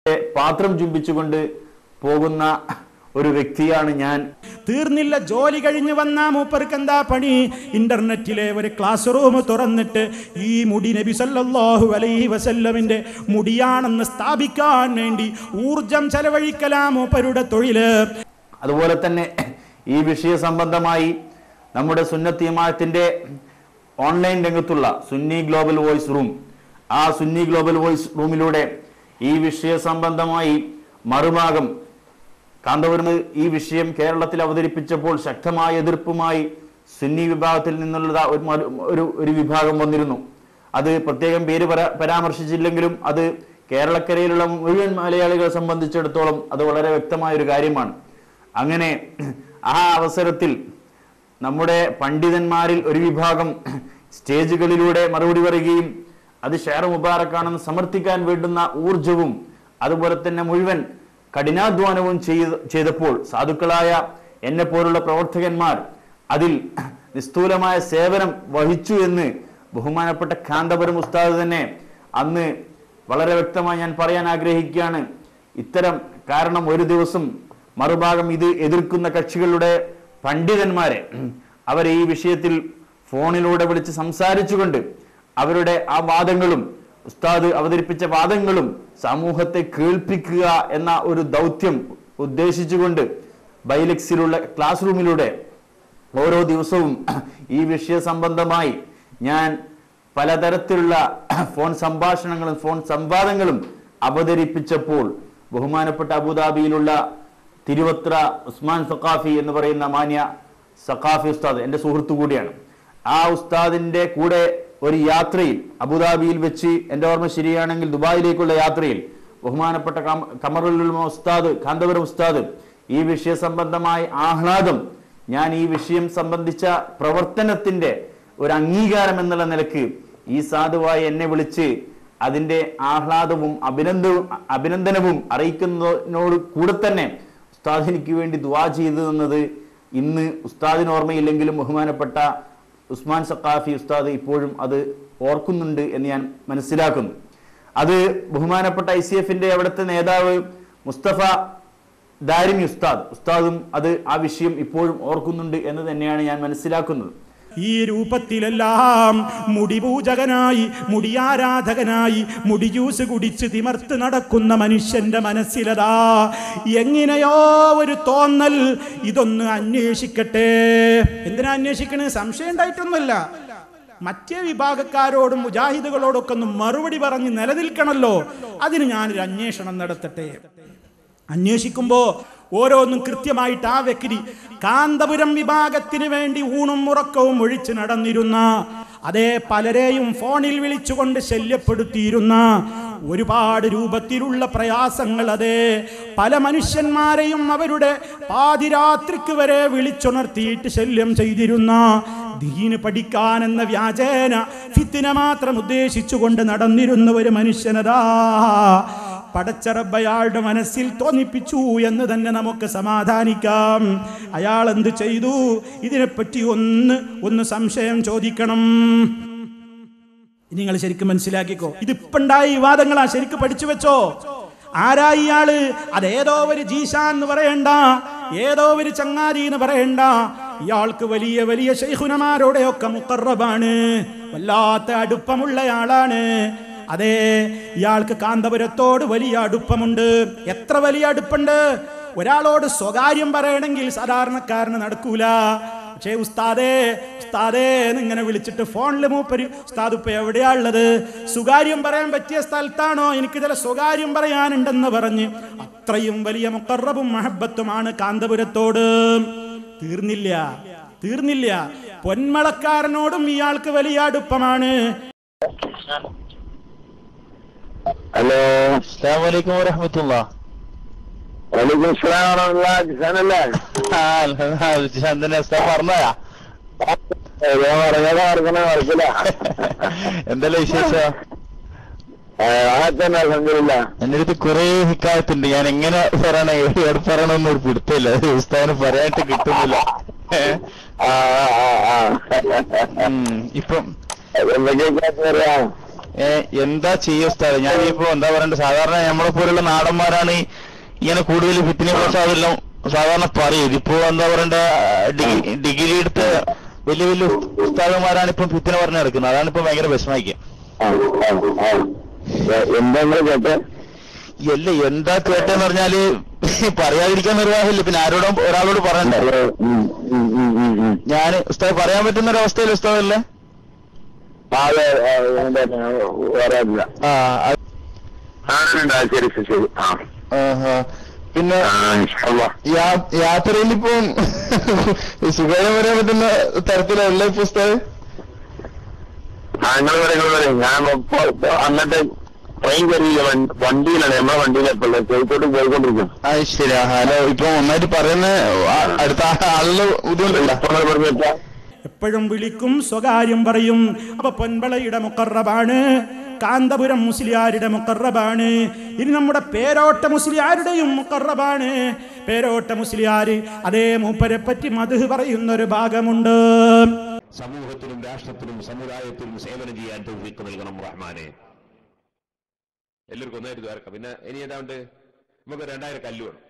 പാത്രം ചുംബിച്ചുകൊണ്ട് പോകുന്ന ഒരു വ്യക്തിയാണ് ഞാൻ തീർന്നില്ല ജോലി കഴിഞ്ഞ് വന്ന മൂപ്പർക്ക് എന്താ പണി ഇന്റർനെറ്റിലെ ഒരു ക്ലാസ് റൂം തുറന്നിട്ട് ഈ മുടി നബി സല്ലല്ലാഹു അലൈഹി വസല്ലമിന്റെ മുടിയാണെന്ന് സ്ഥാപിക്കാൻ വേണ്ടി ഊർജം ചെലവഴിക്കലാ മൂപ്പരുടെ തൊഴില് അതുപോലെ തന്നെ ഈ വിഷയ സംബന്ധമായി നമ്മുടെ സുന്നത്തിയമാത്തിന്റെ ഓൺലൈൻ രംഗത്തുള്ള സുന്നി ഗ്ലോബൽ വോയിസ് റൂം ആ സുന്നി ഗ്ലോബൽ വോയിസ് റൂമിലൂടെ ഈ വിഷയ സംബന്ധമായി മറുഭാഗം കാന്തപുരം ഈ വിഷയം കേരളത്തിൽ അവതരിപ്പിച്ചപ്പോൾ ശക്തമായ എതിർപ്പുമായി സുന്നി വിഭാഗത്തിൽ നിന്നുള്ള ഒരു മറു- ഒരു ഒരു വിഭാഗം വന്നിരുന്നു അത് പ്രത്യേകം പേര് പരാ- പരാമർശിച്ചില്ലെങ്കിലും അത് കേരളക്കരയിലുള്ള മുഴുവൻ മലയാളികളെ സംബന്ധിച്ചിടത്തോളം അത് വളരെ വ്യക്തമായ ഒരു കാര്യമാണ് അങ്ങനെ ആ അവസരത്തിൽ നമ്മുടെ പണ്ഡിതന്മാരിൽ ഒരു വിഭാഗം സ്റ്റേജുകളിലൂടെ മറുപടി പറയുകയും അത് ഷെയർ മുബാറക്കാണെന്ന് സമർത്ഥിക്കാൻ വേണ്ടുന്ന ഊർജവും അതുപോലെ തന്നെ മുഴുവൻ കഠിനാധ്വാനവും ചെയ്ത് ചെയ്തപ്പോൾ സാധുക്കളായ എന്നെ പോലുള്ള പ്രവർത്തകന്മാർ അതിൽ നിസ്തൂലമായ സേവനം വഹിച്ചു എന്ന് ബഹുമാനപ്പെട്ട കാന്തപുരം ഉസ്താദ് തന്നെ അന്ന് വളരെ വ്യക്തമായി ഞാൻ പറയാൻ ആഗ്രഹിക്കുകയാണ് ഇത്തരം കാരണം ഒരു ദിവസം മറുഭാഗം ഇത് എതിർക്കുന്ന കക്ഷികളുടെ പണ്ഡിതന്മാരെ അവരെ ഈ വിഷയത്തിൽ ഫോണിലൂടെ വിളിച്ച് സംസാരിച്ചുകൊണ്ട് അവരുടെ ആ വാദങ്ങളും ഉസ്താദ് അവതരിപ്പിച്ച വാദങ്ങളും സമൂഹത്തെ കേൾപ്പിക്കുക എന്ന ഒരു ദൗത്യം ഉദ്ദേശിച്ചുകൊണ്ട് ബൈലക്സിലുള്ള ക്ലാസ് റൂമിലൂടെ ഓരോ ദിവസവും ഈ വിഷയ സംബന്ധമായി ഞാൻ പലതരത്തിലുള്ള ഫോൺ സംഭാഷണങ്ങളും ഫോൺ സംവാദങ്ങളും അവതരിപ്പിച്ചപ്പോൾ ബഹുമാനപ്പെട്ട അബുദാബിയിലുള്ള തിരുവത്ര ഉസ്മാൻ സഖാഫി എന്ന് പറയുന്ന മാന്യ സഖാഫി ഉസ്താദ് എൻ്റെ സുഹൃത്തു കൂടിയാണ് ആ ഉസ്താദിന്റെ കൂടെ ഒരു യാത്രയിൽ അബുദാബിയിൽ വെച്ച് എൻ്റെ ഓർമ്മ ശരിയാണെങ്കിൽ ദുബായിലേക്കുള്ള യാത്രയിൽ ബഹുമാനപ്പെട്ട കം- കമറുൽ ഉലമ ഉസ്താദ് കാന്തപുരം ഉസ്താദ് ഈ വിഷയ സംബന്ധമായ ആഹ്ലാദം ഞാൻ ഈ വിഷയം സംബന്ധിച്ച പ്രവർത്തനത്തിന്റെ ഒരു അംഗീകാരം എന്നുള്ള നിലക്ക് ഈ സാധുവായി എന്നെ വിളിച്ച് അതിന്റെ ആഹ്ലാദവും അഭിനന്ദവും അഭിനന്ദനവും അറിയിക്കുന്നതിനോട് കൂടെ തന്നെ ഉസ്താദ് എനിക്ക് വേണ്ടി ദുവാ ചെയ്തു തന്നത് ഇന്ന് ഉസ്താദിന് ഓർമ്മയില്ലെങ്കിലും ബഹുമാനപ്പെട്ട ഉസ്മാൻ സഖാഫി ഉസ്താദ് ഇപ്പോഴും അത് ഓർക്കുന്നുണ്ട് എന്ന് ഞാൻ മനസ്സിലാക്കുന്നു അത് ബഹുമാനപ്പെട്ട ഐ സി എഫിന്റെ അവിടുത്തെ നേതാവ് മുസ്തഫ ദാരിമി ഉസ്താദ് ഉസ്താദും അത് ആ വിഷയം ഇപ്പോഴും ഓർക്കുന്നുണ്ട് എന്ന് തന്നെയാണ് ഞാൻ മനസ്സിലാക്കുന്നത് ഈ രൂപത്തിലെല്ലാം മുടിപൂജകനായി മുടിയാരാധകനായി മുടി ജ്യൂസ് കുടിച്ച് തിമർത്ത് നടക്കുന്ന മനുഷ്യന്റെ മനസ്സിലതാ എങ്ങനെയോ ഒരു തോന്നൽ ഇതൊന്ന് അന്വേഷിക്കട്ടെ എന്തിനാ അന്വേഷിക്കണേ സംശയം ഉണ്ടായിട്ടൊന്നുമല്ല മറ്റേ വിഭാഗക്കാരോടും മുജാഹിദുകളോടൊക്കെ ഒന്ന് മറുപടി പറഞ്ഞ് നിലനിൽക്കണമല്ലോ അതിന് ഞാനൊരു അന്വേഷണം നടത്തട്ടെ അന്വേഷിക്കുമ്പോ ഓരോന്നും കൃത്യമായിട്ട് ആ വ്യക്തി കാന്തപുരം വിഭാഗത്തിന് വേണ്ടി ഊണും ഉറക്കവും ഒഴിച്ച് നടന്നിരുന്ന അതേ പലരെയും ഫോണിൽ വിളിച്ചുകൊണ്ട് ശല്യപ്പെടുത്തിയിരുന്ന ഒരുപാട് രൂപത്തിലുള്ള പ്രയാസങ്ങൾ അതേ പല മനുഷ്യന്മാരെയും അവരുടെ പാതിരാത്രിക്ക് വരെ വിളിച്ചുണർത്തിയിട്ട് ശല്യം ചെയ്തിരുന്ന ദീന് പഠിക്കാൻ എന്ന വ്യാജേന ഫിത്തിന മാത്രം ഉദ്ദേശിച്ചുകൊണ്ട് നടന്നിരുന്ന ഒരു മനുഷ്യനതാ പടച്ചറബയാളുടെ മനസ്സിൽ തോന്നിപ്പിച്ചു എന്ന് തന്നെ നമുക്ക് സമാധാനിക്കാം അയാൾ എന്ത് ചെയ്തു ഇതിനെപ്പറ്റി ഒന്ന് ഒന്ന് സംശയം ചോദിക്കണം നിങ്ങൾ ശരിക്കും മനസ്സിലാക്കിക്കോ ഇതിപ്പുണ്ടായ വിവാദങ്ങളാ ശരിക്കും പഠിച്ചു വെച്ചോ ആരാ ഇയാള് അതേതോ ഒരു ജീശാൻ എന്ന് പറയണ്ട ഏതോ ഒരു ചങ്ങാതി എന്ന് പറയണ്ട ഇയാൾക്ക് വലിയ വലിയ ശൈഖുനമാരോടെയൊക്കെ മുക്കറബാണ് വല്ലാത്ത അടുപ്പമുള്ളയാളാണ് അതെ ഇയാൾക്ക് കാന്തപുരത്തോട് വലിയ അടുപ്പമുണ്ട് എത്ര വലിയ അടുപ്പുണ്ട് ഒരാളോട് സ്വകാര്യം പറയണമെങ്കിൽ സാധാരണക്കാരന് നടക്കൂല പക്ഷേ ഉസ്താദേ ഉസ്താദേ എന്നിങ്ങനെ വിളിച്ചിട്ട് ഫോണിൽ മൂപ്പര് ഉസ്താദ് ഇപ്പൊ എവിടെയാ ഉള്ളത് സ്വകാര്യം പറയാൻ പറ്റിയ സ്ഥലത്താണോ എനിക്ക് ചില സ്വകാര്യം പറയാനുണ്ടെന്ന് പറഞ്ഞ് അത്രയും വലിയ മുക്കറബും മഹബത്തുമാണ് കാന്തപുരത്തോട് തീർന്നില്ല തീർന്നില്ല പൊന്മളക്കാരനോടും ഇയാൾക്ക് വലിയ അടുപ്പമാണ് ഹലോ അസ്സാമലൈക്കും വരഹമത്തുള്ള വലൈക്കും സ്ലാം വറഹ്മത്തുള്ളാഹി ജിസാനല്ലേ ചന്ദന പറഞ്ഞാ ഞാൻ പറഞ്ഞത് മറക്കണ മറക്കില്ല എന്തല്ല വിശേഷം ആ തന്നെ അലഹമില്ല എന്റെ അടുത്ത് കുറെ ഹിക്കായത്തുണ്ട് ഞാൻ എങ്ങനെ പറയണ എവിടെ പറയണമെന്ന് ഒരു പിടുത്തില്ല ഉസ്താദിന് പറയാനായിട്ട് കിട്ടുന്നില്ല ഏ? ആ ആ ആ ഉം, ഇപ്പം എന്തൊക്കെയൊക്കെ അറിയാം ഏ, എന്താ ചെയ്യ ഉസ്താദ് ഞാനിപ്പോ എന്താ പറയണ്ട സാധാരണ നമ്മളെ പോലുള്ള നാടന്മാരാണ് ഈ ഇങ്ങനെ കൂടുതൽ ഫിത്തിനെ പ്രസാദെല്ലാം സാധാരണ പറയും ഇതിപ്പോ എന്താ പറയണ്ട ഡിഗ്രി ഡിഗ്രി എടുത്ത വലിയ വലിയ ഉസ്താദന്മാരാണ് ഇപ്പം ഫിത്തിനെ പറഞ്ഞു നടക്കുന്നത് അതാണ് ഇപ്പൊ ഭയങ്കര വിഷമായിക്കുക ആ, ആ, ആ. എ- എന്താ നിങ്ങൾ കേട്ടെ അല്ല എന്താ കേട്ടെന്ന് പറഞ്ഞാല് പറയാതിരിക്കാൻ നിർവാഹമില്ല പിന്നെ ആരോടും ഒരാളോട് പറയണ്ടേ ഉം, ഉം, ഉം, ഉം, ഉം. ഞാൻ ഉസ്താദ് പറയാൻ പറ്റുന്ന ഒരു അവസ്ഥയിൽ ഉസ്താദല്ലേ ആ, അതെ ആ, എന്താ, പറയാനില്ല ആ അത് ആ ഉണ്ട്, ആ, ശരി ശരി ശരി ആ ആഹാ. പിന്നെ ആ ഇൻഷാല്ലാ. യാ- യാത്രയിൽ ഇപ്പം സുഖം വരാൻ പറ്റുന്ന തരത്തിലല്ല ഇപ്പൊ ഉസ്താദ് ആ നിങ്ങൾ വരെ നിങ്ങൾ വരെ ഞാൻ ഇപ്പൊ ഇപ്പൊ അന്നത്തെ ട്രെയിൻ കയറിയില്ല വണ്ടി- വണ്ടിയിലാണ് നമ്മളെ വണ്ടിയിലെപ്പോൾ കോഴിക്കോട്ട് പോയിക്കൊണ്ടിരിക്കും ആ ശരി ഹലോ ഇപ്പൊ ഒന്നായിട്ട് പറയുന്ന ആ- അടുത്ത ആളുടെ ബുദ്ധിമുട്ടില്ല ഇപ്പൊ നിങ്ങൾ പറഞ്ഞിട്ടാ എപ്പോഴും വിളിക്കും സ്വകാര്യം പറയും അപ്പൊ പൊൻപളയുടെ മുക്കറബാണ് കാന്തപുരം മുസ്ലിയാരുടെ മുക്കറബാണ് ഇനി നമ്മുടെ പേരോട്ട മുസ്ലിയാരുടെയും മുക്കറബാണ് പേരോട്ട മുസ്ലിയാര് അതേ മൂപ്പരെ പറ്റി മധു പറയുന്ന ഒരു ഭാഗമുണ്ട് സമൂഹത്തിനും രാഷ്ട്രത്തിനും സമുദായത്തിനും സേവനം ചെയ്യാൻ തൗഫീഖ് നൽകണം റഹ്മാനെ എല്ലാവർക്കും ഒന്നായിട്ട് ദ്വാരക്കാം പിന്നെ ഇനി ഏതാണ്ട് നമുക്ക് രണ്ടായിരം കല്ല് വേണം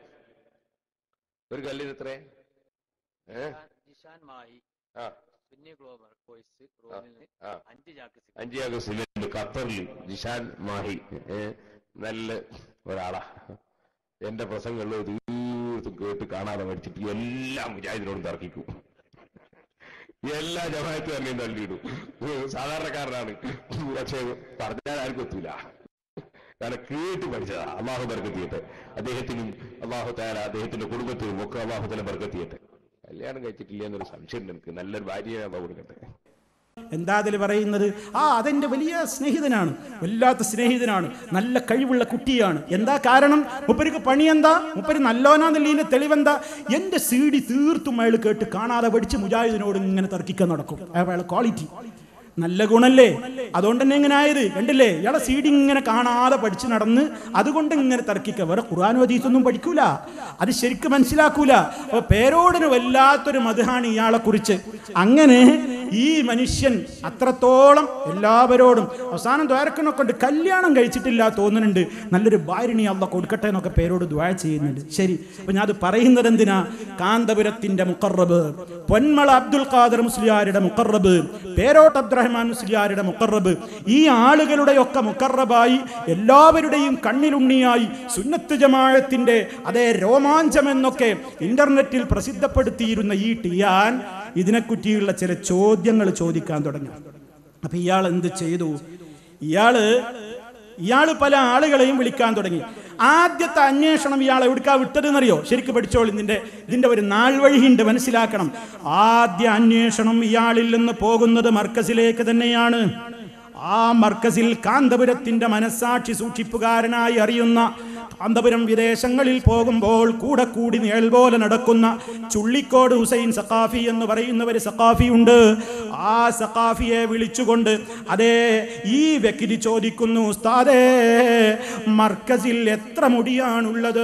ഒരു കല്ലിന് എത്ര ഏ ജിഷാൻ മായി ആ സുന്നി ഗ്ലോബൽ കോഴ്സ് റൂമിൽ ആ അഞ്ച് ചാക്ക് സിമന്റ്. അഞ്ചാക സിലിണ്ട് ഖത്തറിൽ ജിഷാൻ മാഹി ഏ, നല്ല ഒരാളാ എന്റെ പ്രസംഗങ്ങൾ തീർത്തും കേട്ട് കാണാതെ പഠിച്ചിട്ട് എല്ലാ മുജാഹിദിനോടും തർക്കിക്കും എല്ലാ ജമാഅത്തും എന്നെയും തള്ളിയിടും സാധാരണക്കാരനാണ് പക്ഷേ പറഞ്ഞാൽ ആർക്കും എത്തൂല കാരണം കേട്ട് പഠിച്ചതാ അള്ളാഹു ബർക്കത്തിയട്ടെ അദ്ദേഹത്തിനും അള്ളാഹു താല അദ്ദേഹത്തിന്റെ കുടുംബത്തിനും ഒക്കെ അള്ളാഹു തല ബർക്കത്തിയട്ടെ കല്യാണം കഴിച്ചിട്ടില്ല എന്നൊരു സംശയം ഉണ്ട് എനിക്ക് നല്ലൊരു ഭാര്യയെ അള്ളാഹു കൊടുക്കട്ടെ എന്താ അതിൽ പറയുന്നത് ആ അതെന്റെ വലിയ സ്നേഹിതനാണ് വല്ലാത്ത സ്നേഹിതനാണ് നല്ല കഴിവുള്ള കുട്ടിയാണ് എന്താ കാരണം മുപ്പർക്ക് പണി എന്താ മുപ്പര് നല്ലോനാന്നുള്ളതിന്റെ തെളിവെന്താ എന്റെ സി ഡി തീർത്തും അയാൾ കേട്ട് കാണാതെ പഠിച്ച് മുജാഹിദിനോട് ഇങ്ങനെ തർക്കിക്കാൻ നടക്കും അയാൾ ക്വാളിറ്റി നല്ല ഗുണല്ലേ അതുകൊണ്ട് തന്നെ ഇങ്ങനെ ആയത് കണ്ടില്ലേ ഇയാളെ സി ഡി ഇങ്ങനെ കാണാതെ പഠിച്ച് നടന്ന് അതുകൊണ്ട് ഇങ്ങനെ തർക്കിക്കുക വേറെ ഖുർആൻ വദീസൊന്നും പഠിക്കൂല അത് ശരിക്കും മനസ്സിലാക്കൂല അപ്പൊ പേരോടിന് വല്ലാത്തൊരു മധുഹാണ് ഇയാളെ കുറിച്ച് അങ്ങനെ ഈ മനുഷ്യൻ അത്രത്തോളം എല്ലാവരോടും അവസാനം ദ്വാരക്കണൊക്കെ കൊണ്ട് കല്യാണം കഴിച്ചിട്ടില്ല തോന്നുന്നുണ്ട് നല്ലൊരു ഭാര്യണി അള്ള കൊടുക്കട്ടെ എന്നൊക്കെ പേരോട് ദ്വാര ചെയ്യുന്നുണ്ട് ശരി അപ്പൊ ഞാൻ അത് പറയുന്നത് എന്തിനാ കാന്തപുരത്തിന്റെ മുക്കറബ് പൊന്മള അബ്ദുൽ ഖാദർ മുസ്ലിയാരുടെ മുക്കറബ് പേരോട്ട് അബ്ദുറഹ്മാൻ മുസ്ലിയാരുടെ മുക്കറബ് ഈ ആളുകളുടെയൊക്കെ മുക്കറബായി എല്ലാവരുടെയും കണ്ണിലുണ്ണിയായി സുന്നത്ത് ജമാഅത്തിന്റെ അതേ രോമാഞ്ചം എന്നൊക്കെ ഇന്റർനെറ്റിൽ പ്രസിദ്ധപ്പെടുത്തിയിരുന്ന ഈ ടിയാൻ ഇതിനെക്കുറ്റിയുള്ള ചില ചോദ്യങ്ങൾ ചോദിക്കാൻ തുടങ്ങി അപ്പൊ ഇയാൾ എന്ത് ചെയ്തു ഇയാള് ഇയാള് പല ആളുകളെയും വിളിക്കാൻ തുടങ്ങി ആദ്യത്തെ അന്വേഷണം ഇയാൾ എവിടുക്കാ വിട്ടതെന്നറിയോ ശരിക്കും പഠിച്ചോളൂ ഇതിന്റെ ഇതിന്റെ ഒരു നാൾ വഴിയുണ്ട് മനസ്സിലാക്കണം ആദ്യ അന്വേഷണം ഇയാളിൽ നിന്ന് പോകുന്നത് മർക്കസിലേക്ക് തന്നെയാണ് ആ മർക്കസിൽ കാന്തപുരത്തിന്റെ മനസാക്ഷി സൂക്ഷിപ്പുകാരനായി അറിയുന്ന കാന്തപുരം വിദേശങ്ങളിൽ പോകുമ്പോൾ കൂടെ കൂടി നിഴൽ പോലെ നടക്കുന്ന ചുള്ളിക്കോട് ഹുസൈൻ സഖാഫി എന്ന് പറയുന്ന ഒരു സഖാഫി ഉണ്ട് ആ സഖാഫിയെ വിളിച്ചുകൊണ്ട് അതേ ഈ വ്യക്തി ചോദിക്കുന്നു ഉസ്താദേ മർക്കസിൽ എത്ര മുടിയാണുള്ളത്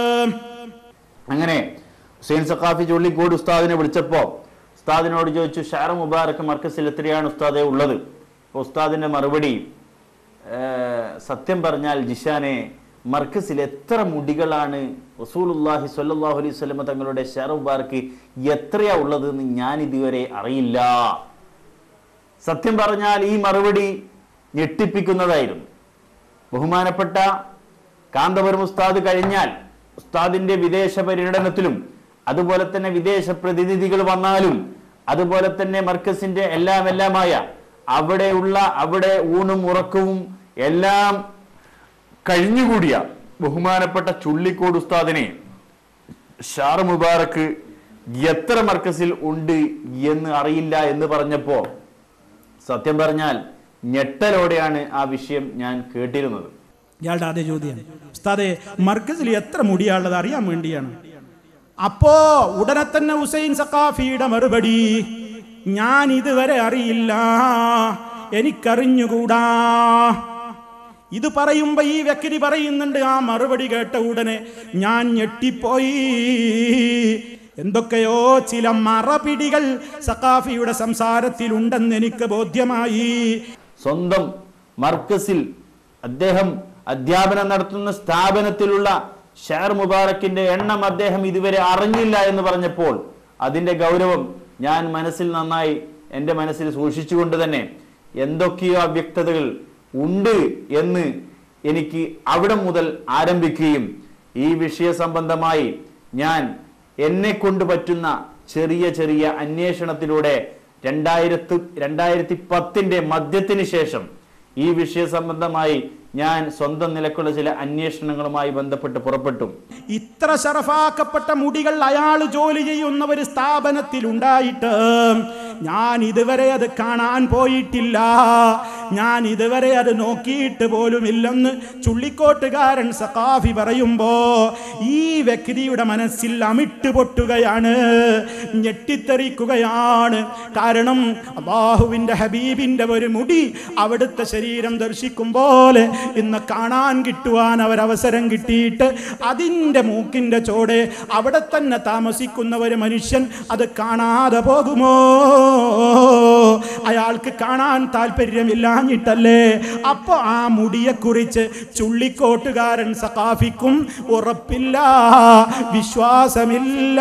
അങ്ങനെ ഹുസൈൻ സഖാഫി ചുള്ളിക്കോട് ഉസ്താദിനെ വിളിച്ചപ്പോ ഉസ്താദിനോട് ചോദിച്ചു ഷാർ മുബാറക്ക് മർക്കസിൽ എത്രയാണ് ഉസ്താദെ ഉള്ളത് അപ്പോൾ ഉസ്താദിന്റെ മറുപടി "ഏർ, സത്യം പറഞ്ഞാൽ ജിഷാനെ മർക്കസിൽ എത്ര മുടികളാണ് റസൂലുല്ലാഹി സ്വല്ലല്ലാഹു അലൈഹി വസല്ലമ തങ്ങളുടെ ഷാർ മുബാറക്ക് എത്രയാ ഉള്ളത് എന്ന് ഞാൻ ഇതുവരെ അറിയില്ല സത്യം പറഞ്ഞാൽ ഈ മറുപടി ഞെട്ടിപ്പിക്കുന്നതായിരുന്നു ബഹുമാനപ്പെട്ട കാന്തപുരം ഉസ്താദ് കഴിഞ്ഞാൽ ഉസ്താദിന്റെ വിദേശ പര്യടനത്തിലും അതുപോലെ തന്നെ വിദേശ പ്രതിനിധികൾ വന്നാലും അതുപോലെ തന്നെ മർക്കസിന്റെ എല്ലാം എല്ലാമായ അവിടെയുള്ള അവിടെ ഊണും ഉറക്കവും എല്ലാം കഴിഞ്ഞുകൂടിയ ബഹുമാനപ്പെട്ട ചുള്ളിക്കോട് ഉസ്താദിനെ ഷാർ മുബാറക്ക് എത്ര മർക്കസിൽ ഉണ്ട് എന്ന് അറിയില്ല എന്ന് പറഞ്ഞപ്പോ സത്യം പറഞ്ഞാൽ ഞെട്ടലോടെയാണ് ആ വിഷയം ഞാൻ കേട്ടിരുന്നത് ഇയാളുടെ ആദ്യ ചോദ്യം ഉസ്താദെ മർക്കസിൽ എത്ര മുടിയാണുള്ളത് അറിയാൻ വേണ്ടിയാണ് അപ്പോ ഉടനെ തന്നെ ഹുസൈൻ സഖാഫിയുടെ മറുപടി ഞാൻ ഇതുവരെ അറിയില്ല എനിക്കറിഞ്ഞുകൂടാ ഇത് പറയുമ്പോ ഈ വ്യക്തി പറയുന്നുണ്ട് ആ മറുപടി കേട്ട ഉടനെ ഞാൻ ഞെട്ടിപ്പോയി എന്തൊക്കെയോ ചില മറപിടികൾ സഖാഫിയുടെ സംസാരത്തിലുണ്ടെന്ന് എനിക്ക് ബോധ്യമായി സ്വന്തം മർക്കസിൽ അദ്ദേഹം അധ്യാപനം നടത്തുന്ന സ്ഥാപനത്തിലുള്ള ഷെയർ മുബാറക്കിന്റെ എണ്ണം അദ്ദേഹം ഇതുവരെ അറിഞ്ഞില്ല എന്ന് പറഞ്ഞപ്പോൾ അതിന്റെ ഗൗരവം ഞാൻ മനസ്സിൽ നന്നായി എൻ്റെ മനസ്സിൽ സൂക്ഷിച്ചുകൊണ്ട് തന്നെ എന്തൊക്കെയോ അവ്യക്തതകൾ ഉണ്ട് എന്ന് എനിക്ക് അവിടെ മുതൽ ആരംഭിക്കുകയും ഈ വിഷയ സംബന്ധമായി ഞാൻ എന്നെ കൊണ്ട് പറ്റുന്ന ചെറിയ ചെറിയ അന്വേഷണത്തിലൂടെ രണ്ടായിരത്തി രണ്ടായിരത്തി പത്തിന്റെ മധ്യത്തിന് ശേഷം ഈ വിഷയ സംബന്ധമായി ഞാൻ സ്വന്തം നിലക്കുള്ള ചില അന്വേഷണങ്ങളുമായി ബന്ധപ്പെട്ട് പുറപ്പെട്ടു ഇത്ര ശറഫാക്കപ്പെട്ട മുടികൾ അയാൾ ജോലി ചെയ്യുന്ന ഒരു സ്ഥാപനത്തിൽ ഉണ്ടായിട്ട് ഞാൻ ഇതുവരെ അത് കാണാൻ പോയിട്ടില്ല ഞാൻ ഇതുവരെ അത് നോക്കിയിട്ട് പോലുമില്ലെന്ന് ചുള്ളിക്കോട്ടുകാരൻ സഖാഫി പറയുമ്പോ ഈ വ്യക്തിയുടെ മനസ്സിൽ അമിട്ട് പൊട്ടുകയാണ് ഞെട്ടിത്തെറിക്കുകയാണ് കാരണം അള്ളാഹുവിന്റെ ഹബീബിന്റെ ഒരു മുടി അവിടുത്തെ ശരീരം ദർശിക്കും പോലെ ഇന്ന് കാണാൻ കിട്ടുവാൻ അവരവസരം കിട്ടിയിട്ട് അതിൻ്റെ മൂക്കിൻ്റെ ചോടെ അവിടെ തന്നെ താമസിക്കുന്ന ഒരു മനുഷ്യൻ അത് കാണാതെ പോകുമോ അയാൾക്ക് കാണാൻ താല്പര്യമില്ലാഞ്ഞിട്ടല്ലേ അപ്പോൾ ആ മുടിയെക്കുറിച്ച് ചുള്ളിക്കോട്ടുകാരൻ സഖാഫിക്കും ഉറപ്പില്ല വിശ്വാസമില്ല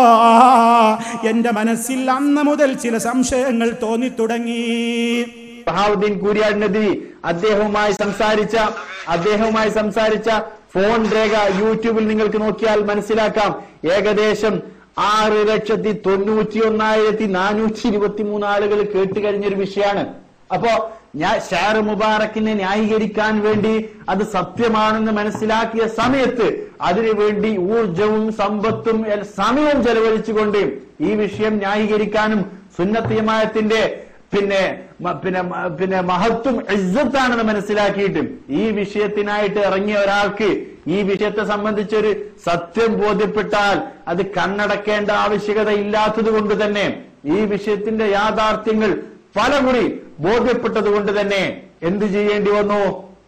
എൻ്റെ മനസ്സിൽ അന്ന് മുതൽ ചില സംശയങ്ങൾ തോന്നി തുടങ്ങി സഹാവുദ്ദീൻ കൂരിയാടിനെതിരെ അദ്ദേഹവുമായി സംസാരിച്ച അദ്ദേഹവുമായി സംസാരിച്ച ഫോൺ രേഖ യൂട്യൂബിൽ നിങ്ങൾക്ക് നോക്കിയാൽ മനസ്സിലാക്കാം ഏകദേശം ആറ് ലക്ഷത്തി തൊണ്ണൂറ്റി ഒന്നായിരത്തി നാനൂറ്റി ഇരുപത്തി മൂന്ന് ആളുകൾ കേട്ട് കഴിഞ്ഞൊരു വിഷയമാണ് അപ്പോ ഞാൻ ഷാർ മുബാറക്കിനെ ന്യായീകരിക്കാൻ വേണ്ടി അത് സത്യമാണെന്ന് മനസ്സിലാക്കിയ സമയത്ത് അതിനുവേണ്ടി ഊർജവും സമ്പത്തും എൽ- സമയവും ചെലവഴിച്ചുകൊണ്ട് ഈ വിഷയം ന്യായീകരിക്കാനും സുന്നത്തിയമായത്തിന്റെ പിന്നെ മ- പിന്നെ മ- പിന്നെ മഹത്വം ഇസ്സത്താണെന്ന് മനസ്സിലാക്കിയിട്ട് ഈ വിഷയത്തിനായിട്ട് ഇറങ്ങിയ ഒരാൾക്ക് ഈ വിഷയത്തെ സംബന്ധിച്ചൊരു സത്യം ബോധ്യപ്പെട്ടാൽ അത് കണ്ണടക്കേണ്ട ആവശ്യകത ഇല്ലാത്തത് കൊണ്ട് തന്നെ ഈ വിഷയത്തിന്റെ യാഥാർത്ഥ്യങ്ങൾ പലകുറി ബോധ്യപ്പെട്ടത് കൊണ്ട് തന്നെ എന്ത് ചെയ്യേണ്ടി വന്നു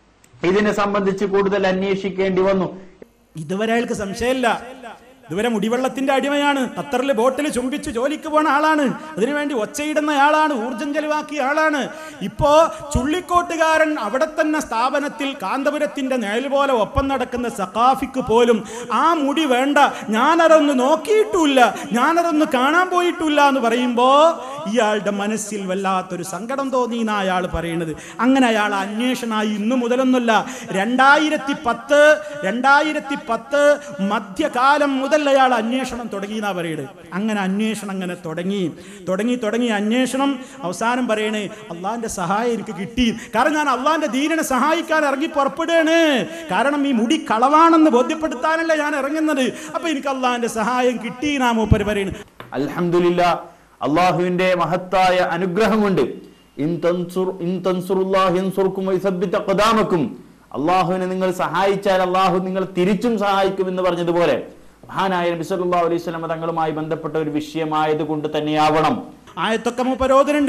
ഇതിനെ സംബന്ധിച്ച് കൂടുതൽ അന്വേഷിക്കേണ്ടി വന്നു ഇതുവരെ അയാൾക്ക് സംശയമില്ല ഇതുവരെ മുടിവെള്ളത്തിന്റെ അടിമയാണ് ഖത്തറിൽ ബോട്ടിൽ ചുംബിച്ച് ജോലിക്ക് പോണ ആളാണ് അതിനുവേണ്ടി ഒച്ചയിടുന്ന ആളാണ് ഊർജം ചെലവാക്കിയ ആളാണ് ഇപ്പോ ചുള്ളിക്കോട്ടുകാരൻ അവിടെ തന്നെ സ്ഥാപനത്തിൽ കാന്തപുരത്തിന്റെ നിഴൽ പോലെ ഒപ്പം നടക്കുന്ന സഖാഫിക്ക് പോലും ആ മുടി വേണ്ട ഞാനതൊന്ന് നോക്കിയിട്ടുമില്ല ഞാനതൊന്ന് കാണാൻ പോയിട്ടില്ല എന്ന് പറയുമ്പോ ഇയാളുടെ മനസ്സിൽ വല്ലാത്തൊരു സങ്കടം തോന്നി എന്നാ അയാൾ പറയുന്നത് അങ്ങനെ അയാൾ അന്വേഷണമായി ഇന്നു മുതലൊന്നുമല്ല രണ്ടായിരത്തി പത്ത് രണ്ടായിരത്തി പത്ത് മധ്യകാലം മുതൽ അയാൾ അന്വേഷണം തുടങ്ങി എന്നാ പറയുന്നത് അങ്ങനെ അന്വേഷണം അങ്ങനെ തുടങ്ങി തുടങ്ങി തുടങ്ങി അന്വേഷണം അവസാനം പറയണേ അള്ളാന്റെ സഹായം എനിക്ക് കിട്ടി കാരണം ഞാൻ അള്ളാന്റെ ധീരനെ സഹായിക്കാൻ ഇറങ്ങി പുറപ്പെടുകയാണ് കാരണം ഈ മുടി കളവാണെന്ന് ബോധ്യപ്പെടുത്താനല്ലേ ഞാൻ ഇറങ്ങുന്നത് അപ്പൊ എനിക്ക് അള്ളാന്റെ സഹായം കിട്ടി നാ മൂപ്പര് പറയുന്നത് അൽഹംദുലില്ല അള്ളാഹുവിന്റെ മഹത്തായ അനുഗ്രഹം കൊണ്ട് ഇൻ തൻസുർ ഇൻ തൻസുറുല്ലാഹി യൻസുർക്കും വയുസബ്ബിത ഖദാമക്കും അള്ളാഹുവിനെ നിങ്ങൾ സഹായിച്ചാൽ അള്ളാഹു നിങ്ങൾ തിരിച്ചും സഹായിക്കും എന്ന് പറഞ്ഞതുപോലെ മഹാനായ നബി സല്ലല്ലാഹു അലൈഹി വസല്ലം തങ്ങളുമായി ബന്ധപ്പെട്ട ഒരു വിഷയമായത് കൊണ്ട് തന്നെയാവണം ആയത്തൊക്കെ മുപ്പരോധനുണ്ട്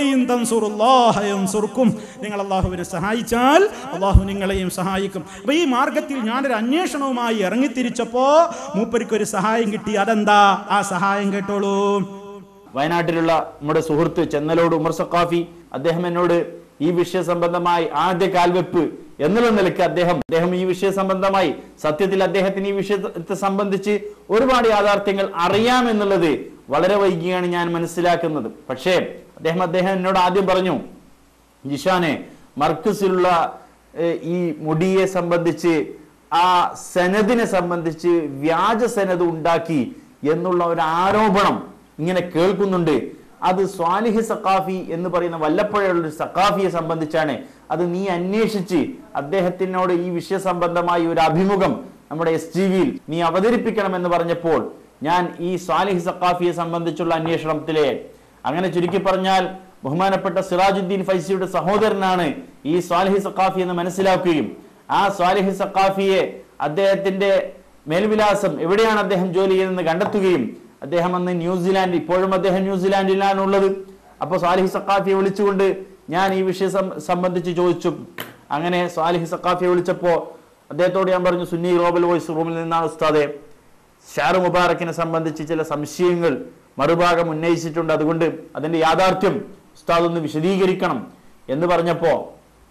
യൻസുറുക്കും നിങ്ങൾ അള്ളാഹുവിനെ സഹായിച്ചാൽ അള്ളാഹു നിങ്ങളെയും സഹായിക്കും അപ്പൊ ഈ മാർഗത്തിൽ ഞാനൊരു അന്വേഷണവുമായി ഇറങ്ങിത്തിരിച്ചപ്പോ മൂപ്പരിക്ക് ഒരു സഹായം കിട്ടി അതെന്താ ആ സഹായം കേട്ടോളൂ വയനാട്ടിലുള്ള നമ്മുടെ സുഹൃത്ത് ചെന്നലോട് ഉമർ സക്കാഫി അദ്ദേഹം എന്നോട് ഈ വിഷയ സംബന്ധമായി ആദ്യ കാൽവെപ്പ് എന്നുള്ള നിലയ്ക്ക് അദ്ദേഹം അദ്ദേഹം ഈ വിഷയ സംബന്ധമായി സത്യത്തിൽ അദ്ദേഹത്തിന് ഈ വിഷയത്തെ സംബന്ധിച്ച് ഒരുപാട് യാഥാർത്ഥ്യങ്ങൾ അറിയാമെന്നുള്ളത് വളരെ വൈകിയാണ് ഞാൻ മനസ്സിലാക്കുന്നത് പക്ഷേ അദ്ദേഹം അദ്ദേഹം എന്നോട് ആദ്യം പറഞ്ഞു ജിഷാനെ മർക്കസിലുള്ള ഏഹ്, ഈ മുടിയെ സംബന്ധിച്ച് ആ സനദിനെ സംബന്ധിച്ച് വ്യാജ സനത് ഉണ്ടാക്കി എന്നുള്ള ഒരു ആരോപണം ഇങ്ങനെ കേൾക്കുന്നുണ്ട് അത് സ്വാലിഹ് സഖാഫി എന്ന് പറയുന്ന വല്ലപ്പുഴയുള്ള ഒരു സഖാഫിയെ സംബന്ധിച്ചാണ് അത് നീ അന്വേഷിച്ച് അദ്ദേഹത്തിനോട് ഈ വിഷയ സംബന്ധമായി ഒരു അഭിമുഖം നമ്മുടെ എസ് ടി വിയിൽ നീ അവതരിപ്പിക്കണമെന്ന് പറഞ്ഞപ്പോൾ ഞാൻ ഈ സ്വാലിഹ് സഖാഫിയെ സംബന്ധിച്ചുള്ള അന്വേഷണത്തിലെ അങ്ങനെ ചുരുക്കി പറഞ്ഞാൽ ബഹുമാനപ്പെട്ട സിറാജുദ്ദീൻ ഫൈസിയുടെ സഹോദരനാണ് ഈ സ്വാലിഹി സഖാഫി എന്ന് മനസ്സിലാക്കുകയും ആ സ്വാലിഹി സഖാഫിയെ അദ്ദേഹത്തിന്റെ മേൽവിലാസം എവിടെയാണ് അദ്ദേഹം ജോലി ചെയ്യുന്നത് കണ്ടെത്തുകയും അദ്ദേഹം അന്ന് ന്യൂസിലാൻഡ് ഇപ്പോഴും അദ്ദേഹം ന്യൂസിലാൻഡിലാണ് ഉള്ളത് അപ്പോൾ സ്വാലിഹി സഖാഫിയെ വിളിച്ചുകൊണ്ട് ഞാൻ ഈ വിഷയം സം- സംബന്ധിച്ച് ചോദിച്ചു അങ്ങനെ സ്വാലിഹി സഖാഫിയെ വിളിച്ചപ്പോ അദ്ദേഹത്തോട് ഞാൻ പറഞ്ഞു സുന്നി ഗ്ലോബൽ വോയിസ് റൂമിൽ നിന്നാണ് ഉസ്താദെ ഷാറു മുബാറക്കിനെ സംബന്ധിച്ച് ചില സംശയങ്ങൾ മറുഭാഗം ഉന്നയിച്ചിട്ടുണ്ട് അതുകൊണ്ട് അതിന്റെ യാഥാർത്ഥ്യം ഉസ്താദ് ഒന്ന് വിശദീകരിക്കണം എന്ന് പറഞ്ഞപ്പോ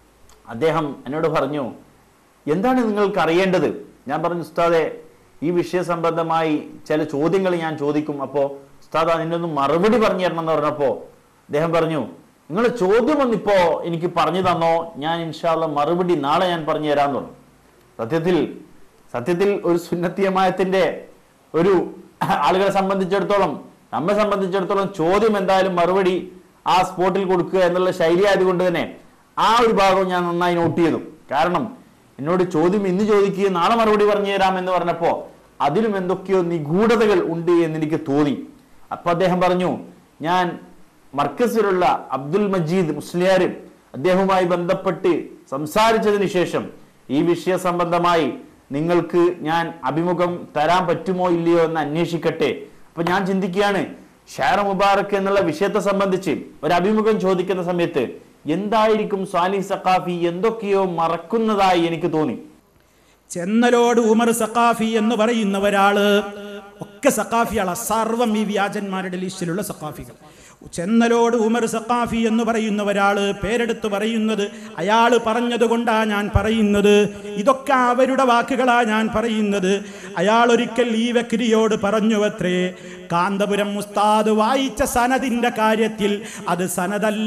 അദ്ദേഹം എന്നോട് പറഞ്ഞു എന്താണ് നിങ്ങൾക്ക് അറിയേണ്ടത് ഞാൻ പറഞ്ഞു ഉസ്താദെ ഈ വിഷയ സംബന്ധമായി ചില ചോദ്യങ്ങൾ ഞാൻ ചോദിക്കും അപ്പോൾ ഉസ്താദ് അതിനൊന്ന് മറുപടി പറഞ്ഞു തരണം എന്ന് പറഞ്ഞപ്പോൾ അദ്ദേഹം പറഞ്ഞു നിങ്ങൾ ചോദ്യം ഒന്നിപ്പോ എനിക്ക് പറഞ്ഞു തന്നോ ഞാൻ ഇൻഷാല്ല മറുപടി നാളെ ഞാൻ പറഞ്ഞു തരാമെന്ന് പറഞ്ഞു സത്യത്തിൽ സത്യത്തിൽ ഒരു സുന്നത്തിയമായത്തിന്റെ ഒരു ആളുകളെ സംബന്ധിച്ചിടത്തോളം നമ്മെ സംബന്ധിച്ചിടത്തോളം ചോദ്യം എന്തായാലും മറുപടി ആ സ്പോട്ടിൽ കൊടുക്കുക എന്നുള്ള ശൈലി ആയതുകൊണ്ട് തന്നെ ആ ഒരു ഭാഗം ഞാൻ നന്നായി നോട്ട് ചെയ്തു കാരണം എന്നോട് ചോദ്യം ഇന്ന് ചോദിക്കുകയും നാളെ മറുപടി പറഞ്ഞു തരാം എന്ന് പറഞ്ഞപ്പോ അതിലും എന്തൊക്കെയോ നിഗൂഢതകൾ ഉണ്ട് എന്ന് എനിക്ക് തോന്നി അപ്പൊ അദ്ദേഹം പറഞ്ഞു ഞാൻ മർക്കസിലുള്ള അബ്ദുൽ മജീദ് മുസ്ലിയാർ അദ്ദേഹവുമായി ബന്ധപ്പെട്ട് സംസാരിച്ചതിന് ശേഷം ഈ വിഷയ സംബന്ധമായി നിങ്ങൾക്ക് ഞാൻ അഭിമുഖം തരാൻ പറ്റുമോ ഇല്ലയോ എന്ന് അന്വേഷിക്കട്ടെ അപ്പൊ ഞാൻ ചിന്തിക്കുകയാണ് ഷാർ മുബാറക്ക് എന്നുള്ള വിഷയത്തെ സംബന്ധിച്ച് ഒരു അഭിമുഖം ചോദിക്കുന്ന സമയത്ത് എന്തായിരിക്കും സാലി സഖാഫി എന്തൊക്കെയോ മറക്കുന്നതായി എനിക്ക് തോന്നി ചെന്നലോട് ഉമർ സഖാഫി എന്ന് പറയുന്ന ഒരാള് ഒക്കെ സഖാഫികളാ സർവം ഈ വ്യാജന്മാരുടെ ലിസ്റ്റിലുള്ള സഖാഫികൾ ചെന്നലോട് ഉമർ സഖാഫി എന്ന് പറയുന്ന ഒരാള് പേരെടുത്ത് പറയുന്നത് അയാൾ പറഞ്ഞത് കൊണ്ടാ ഞാൻ പറയുന്നത് ഇതൊക്കെ അവരുടെ വാക്കുകളാ ഞാൻ പറയുന്നത് അയാൾ ഒരിക്കൽ ഈ വ്യക്തിയോട് പറഞ്ഞു അത്രേ കാന്തപുരം ഉസ്താദ് വായിച്ച സനദിന്റെ കാര്യത്തിൽ അത് സനദല്ല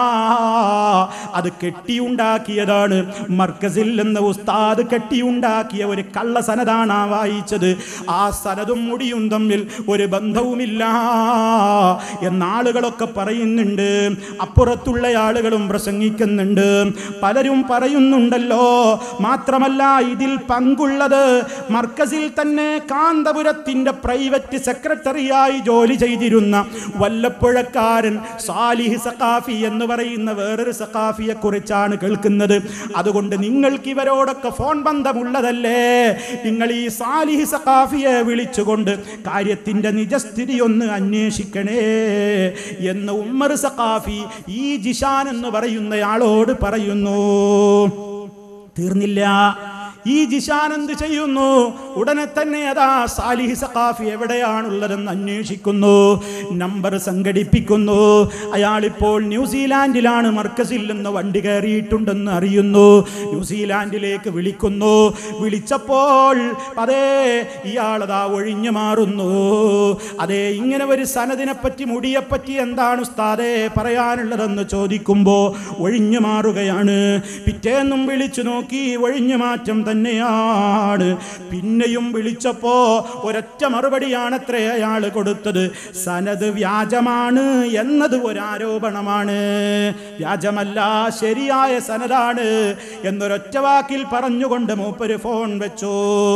അത് കെട്ടിയുണ്ടാക്കിയതാണ് മർക്കസിൽ നിന്ന് ഉസ്താദ് കെട്ടിയുണ്ടാക്കിയ ഒരു കള്ള സനദാണ് ആ വായിച്ചത് ആ സനതും മുടിയും തമ്മിൽ ഒരു ബന്ധവുമില്ല എന്നാളുകളൊക്കെ പറയുന്നുണ്ട് അപ്പുറത്തുള്ള ആളുകളും പ്രസംഗിക്കുന്നുണ്ട് പലരും പറയുന്നുണ്ടല്ലോ മാത്രമല്ല ഇതിൽ പങ്കുള്ളത് മർക്കസിൽ തന്നെ കാന്തപുരത്തിന്റെ പ്രൈവറ്റ് സെക്രട്ടറിയായി ജോലി ചെയ്തിരുന്ന വല്ലപ്പുഴക്കാരൻ സാലിഹ് സഖാഫി എന്ന് പറയുന്ന വേറൊരു സഖാഫിയെ കുറിച്ചാണ് കേൾക്കുന്നത് അതുകൊണ്ട് നിങ്ങൾക്ക് ഇവരോടൊക്കെ ഫോൺ ബന്ധമുള്ളതല്ലേ നിങ്ങൾ ഈ സാലിഹ് സഖാഫിയെ വിളിച്ചുകൊണ്ട് കാര്യത്തിന്റെ നിജസ്ഥിതി ഒന്ന് അന്വേഷിക്കണേ എന്ന് ഉമ്മർ സഖാഫി ഈ ജിഷാൻ എന്ന് പറയുന്നയാളോട് പറയുന്നു തീർന്നില്ല ഈ ജിഷാൻ എന്ത് ചെയ്യുന്നു ഉടനെ തന്നെ അതാ സാലിഹ് സഖാഫി എവിടെയാണുള്ളതെന്ന് അന്വേഷിക്കുന്നു നമ്പർ സംഘടിപ്പിക്കുന്നു അയാളിപ്പോൾ ന്യൂസിലാൻഡിലാണ് മർക്കസിൽ നിന്ന് വണ്ടി കയറിയിട്ടുണ്ടെന്ന് അറിയുന്നു ന്യൂസിലാൻഡിലേക്ക് വിളിക്കുന്നു വിളിച്ചപ്പോൾ അതേ ഇയാളതാ ഒഴിഞ്ഞു മാറുന്നു അതേ ഇങ്ങനെ ഒരു സനദിനെ പറ്റി മുടിയെപ്പറ്റി എന്താണ് ഉസ്താദേ പറയാനുള്ളതെന്ന് ചോദിക്കുമ്പോ ഒഴിഞ്ഞു മാറുകയാണ് പിറ്റേന്നും വിളിച്ചു നോക്കി ഒഴിഞ്ഞു മാറ്റം തന്നെയാണ് പിന്നെയും വിളിച്ചപ്പോ ഒരൊറ്റ മറുപടിയാണത്രേ അയാൾ കൊടുത്തത് സനത് വ്യാജമാണ് എന്നത് ഒരാരോപണമാണ് വ്യാജമല്ല ശരിയായ സനതാണ് എന്നൊരൊറ്റ വാക്കിൽ പറഞ്ഞുകൊണ്ട് മൂപ്പര് ഫോൺ വെച്ചു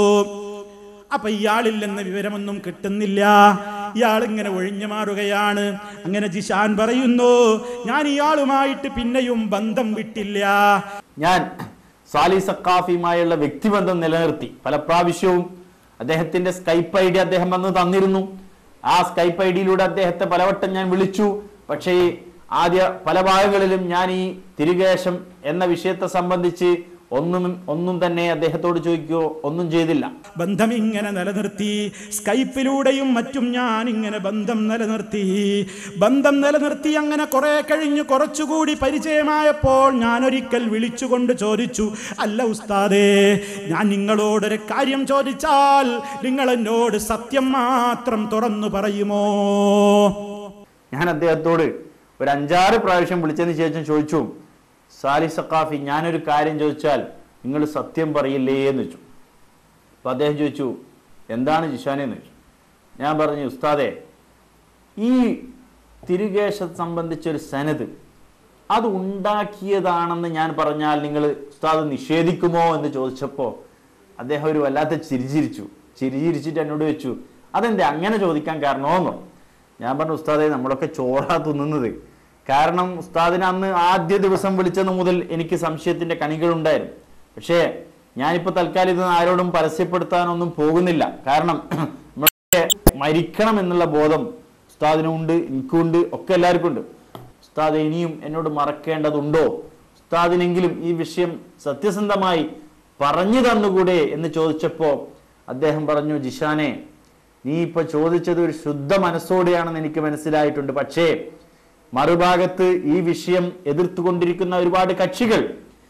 അപ്പൊ ഇയാളിൽ നിന്ന് വിവരമൊന്നും കിട്ടുന്നില്ല ഇയാൾ ഇങ്ങനെ ഒഴിഞ്ഞു മാറുകയാണ് അങ്ങനെ ജിഷാൻ പറയുന്നു ഞാൻ ഇയാളുമായിട്ട് പിന്നെയും ബന്ധം വിട്ടില്ല ഞാൻ സാലി സക്കാഫിയുമായുള്ള വ്യക്തിബന്ധം നിലനിർത്തി പല പ്രാവശ്യവും അദ്ദേഹത്തിന്റെ സ്കൈപ്പ് ഐ ഡി അദ്ദേഹം വന്ന് തന്നിരുന്നു ആ സ്കൈപ്പ് ഐ ഡിയിലൂടെ അദ്ദേഹത്തെ പലവട്ടം ഞാൻ വിളിച്ചു പക്ഷേ ആദ്യ പല ഭാഗങ്ങളിലും ഞാൻ ഈ തിരികേശം എന്ന വിഷയത്തെ സംബന്ധിച്ച് ഒന്നും ഒന്നും തന്നെ അദ്ദേഹത്തോട് ചോദിക്കുകയോ ഒന്നും ചെയ്തില്ല ബന്ധം ഇങ്ങനെ നിലനിർത്തി സ്കൈപ്പിലൂടെയും മറ്റും ഞാൻ ഇങ്ങനെ ബന്ധം നിലനിർത്തി ബന്ധം നിലനിർത്തി അങ്ങനെ കുറെ കഴിഞ്ഞ് കുറച്ചുകൂടി പരിചയമായപ്പോൾ ഞാൻ ഒരിക്കൽ വിളിച്ചുകൊണ്ട് ചോദിച്ചു അല്ല ഉസ്താദേ ഞാൻ നിങ്ങളോടൊരു കാര്യം ചോദിച്ചാൽ നിങ്ങൾ എന്നോട് സത്യം മാത്രം തുറന്നു പറയുമോ ഞാൻ അദ്ദേഹത്തോട് ഒരു അഞ്ചാറ് പ്രാവശ്യം വിളിച്ചതിന് ശേഷം ചോദിച്ചു സാലി സക്കാഫി ഞാനൊരു കാര്യം ചോദിച്ചാൽ നിങ്ങൾ സത്യം പറയില്ലേ എന്ന് ചോദിച്ചു അപ്പൊ അദ്ദേഹം ചോദിച്ചു എന്താണ് ജിഷാനെ എന്ന് ചോദിച്ചു ഞാൻ പറഞ്ഞു ഉസ്താദെ ഈ തിരുകേശ സംബന്ധിച്ചൊരു സനത് അത് ഉണ്ടാക്കിയതാണെന്ന് ഞാൻ പറഞ്ഞാൽ നിങ്ങൾ ഉസ്താദ് നിഷേധിക്കുമോ എന്ന് ചോദിച്ചപ്പോൾ അദ്ദേഹം ഒരു വല്ലാത്ത ചിരിച്ചിരിച്ചു ചിരിച്ചിരിച്ചിട്ട് എന്നോട് വെച്ചു അതെന്താ അങ്ങനെ ചോദിക്കാൻ കാരണമെന്നോ ഞാൻ പറഞ്ഞു ഉസ്താദെ നമ്മളൊക്കെ ചോറാ തിന്നുന്നത് കാരണം ഉസ്താദിനെ അന്ന് ആദ്യ ദിവസം വിളിച്ചത് മുതൽ എനിക്ക് സംശയത്തിന്റെ കണികളുണ്ടായിരുന്നു പക്ഷേ ഞാനിപ്പോൾ തൽക്കാലം ഇത് ആരോടും പരസ്യപ്പെടുത്താനൊന്നും പോകുന്നില്ല കാരണം നമ്മളൊക്കെ മരിക്കണം എന്നുള്ള ബോധം ഉസ്താദിനുണ്ട് എനിക്കുണ്ട് ഒക്കെ എല്ലാവർക്കും ഉണ്ട് ഉസ്താദ് ഇനിയും എന്നോട് മറക്കേണ്ടതുണ്ടോ ഉസ്താദിനെങ്കിലും ഈ വിഷയം സത്യസന്ധമായി പറഞ്ഞു തന്നുകൂടെ എന്ന് ചോദിച്ചപ്പോൾ അദ്ദേഹം പറഞ്ഞു ജിഷാനെ നീ ഇപ്പൊ ചോദിച്ചത് ഒരു ശുദ്ധ മനസ്സോടെയാണെന്ന് എനിക്ക് മനസ്സിലായിട്ടുണ്ട് പക്ഷേ മറുഭാഗത്ത് ഈ വിഷയം എതിർത്തുകൊണ്ടിരിക്കുന്ന ഒരുപാട് കക്ഷികൾ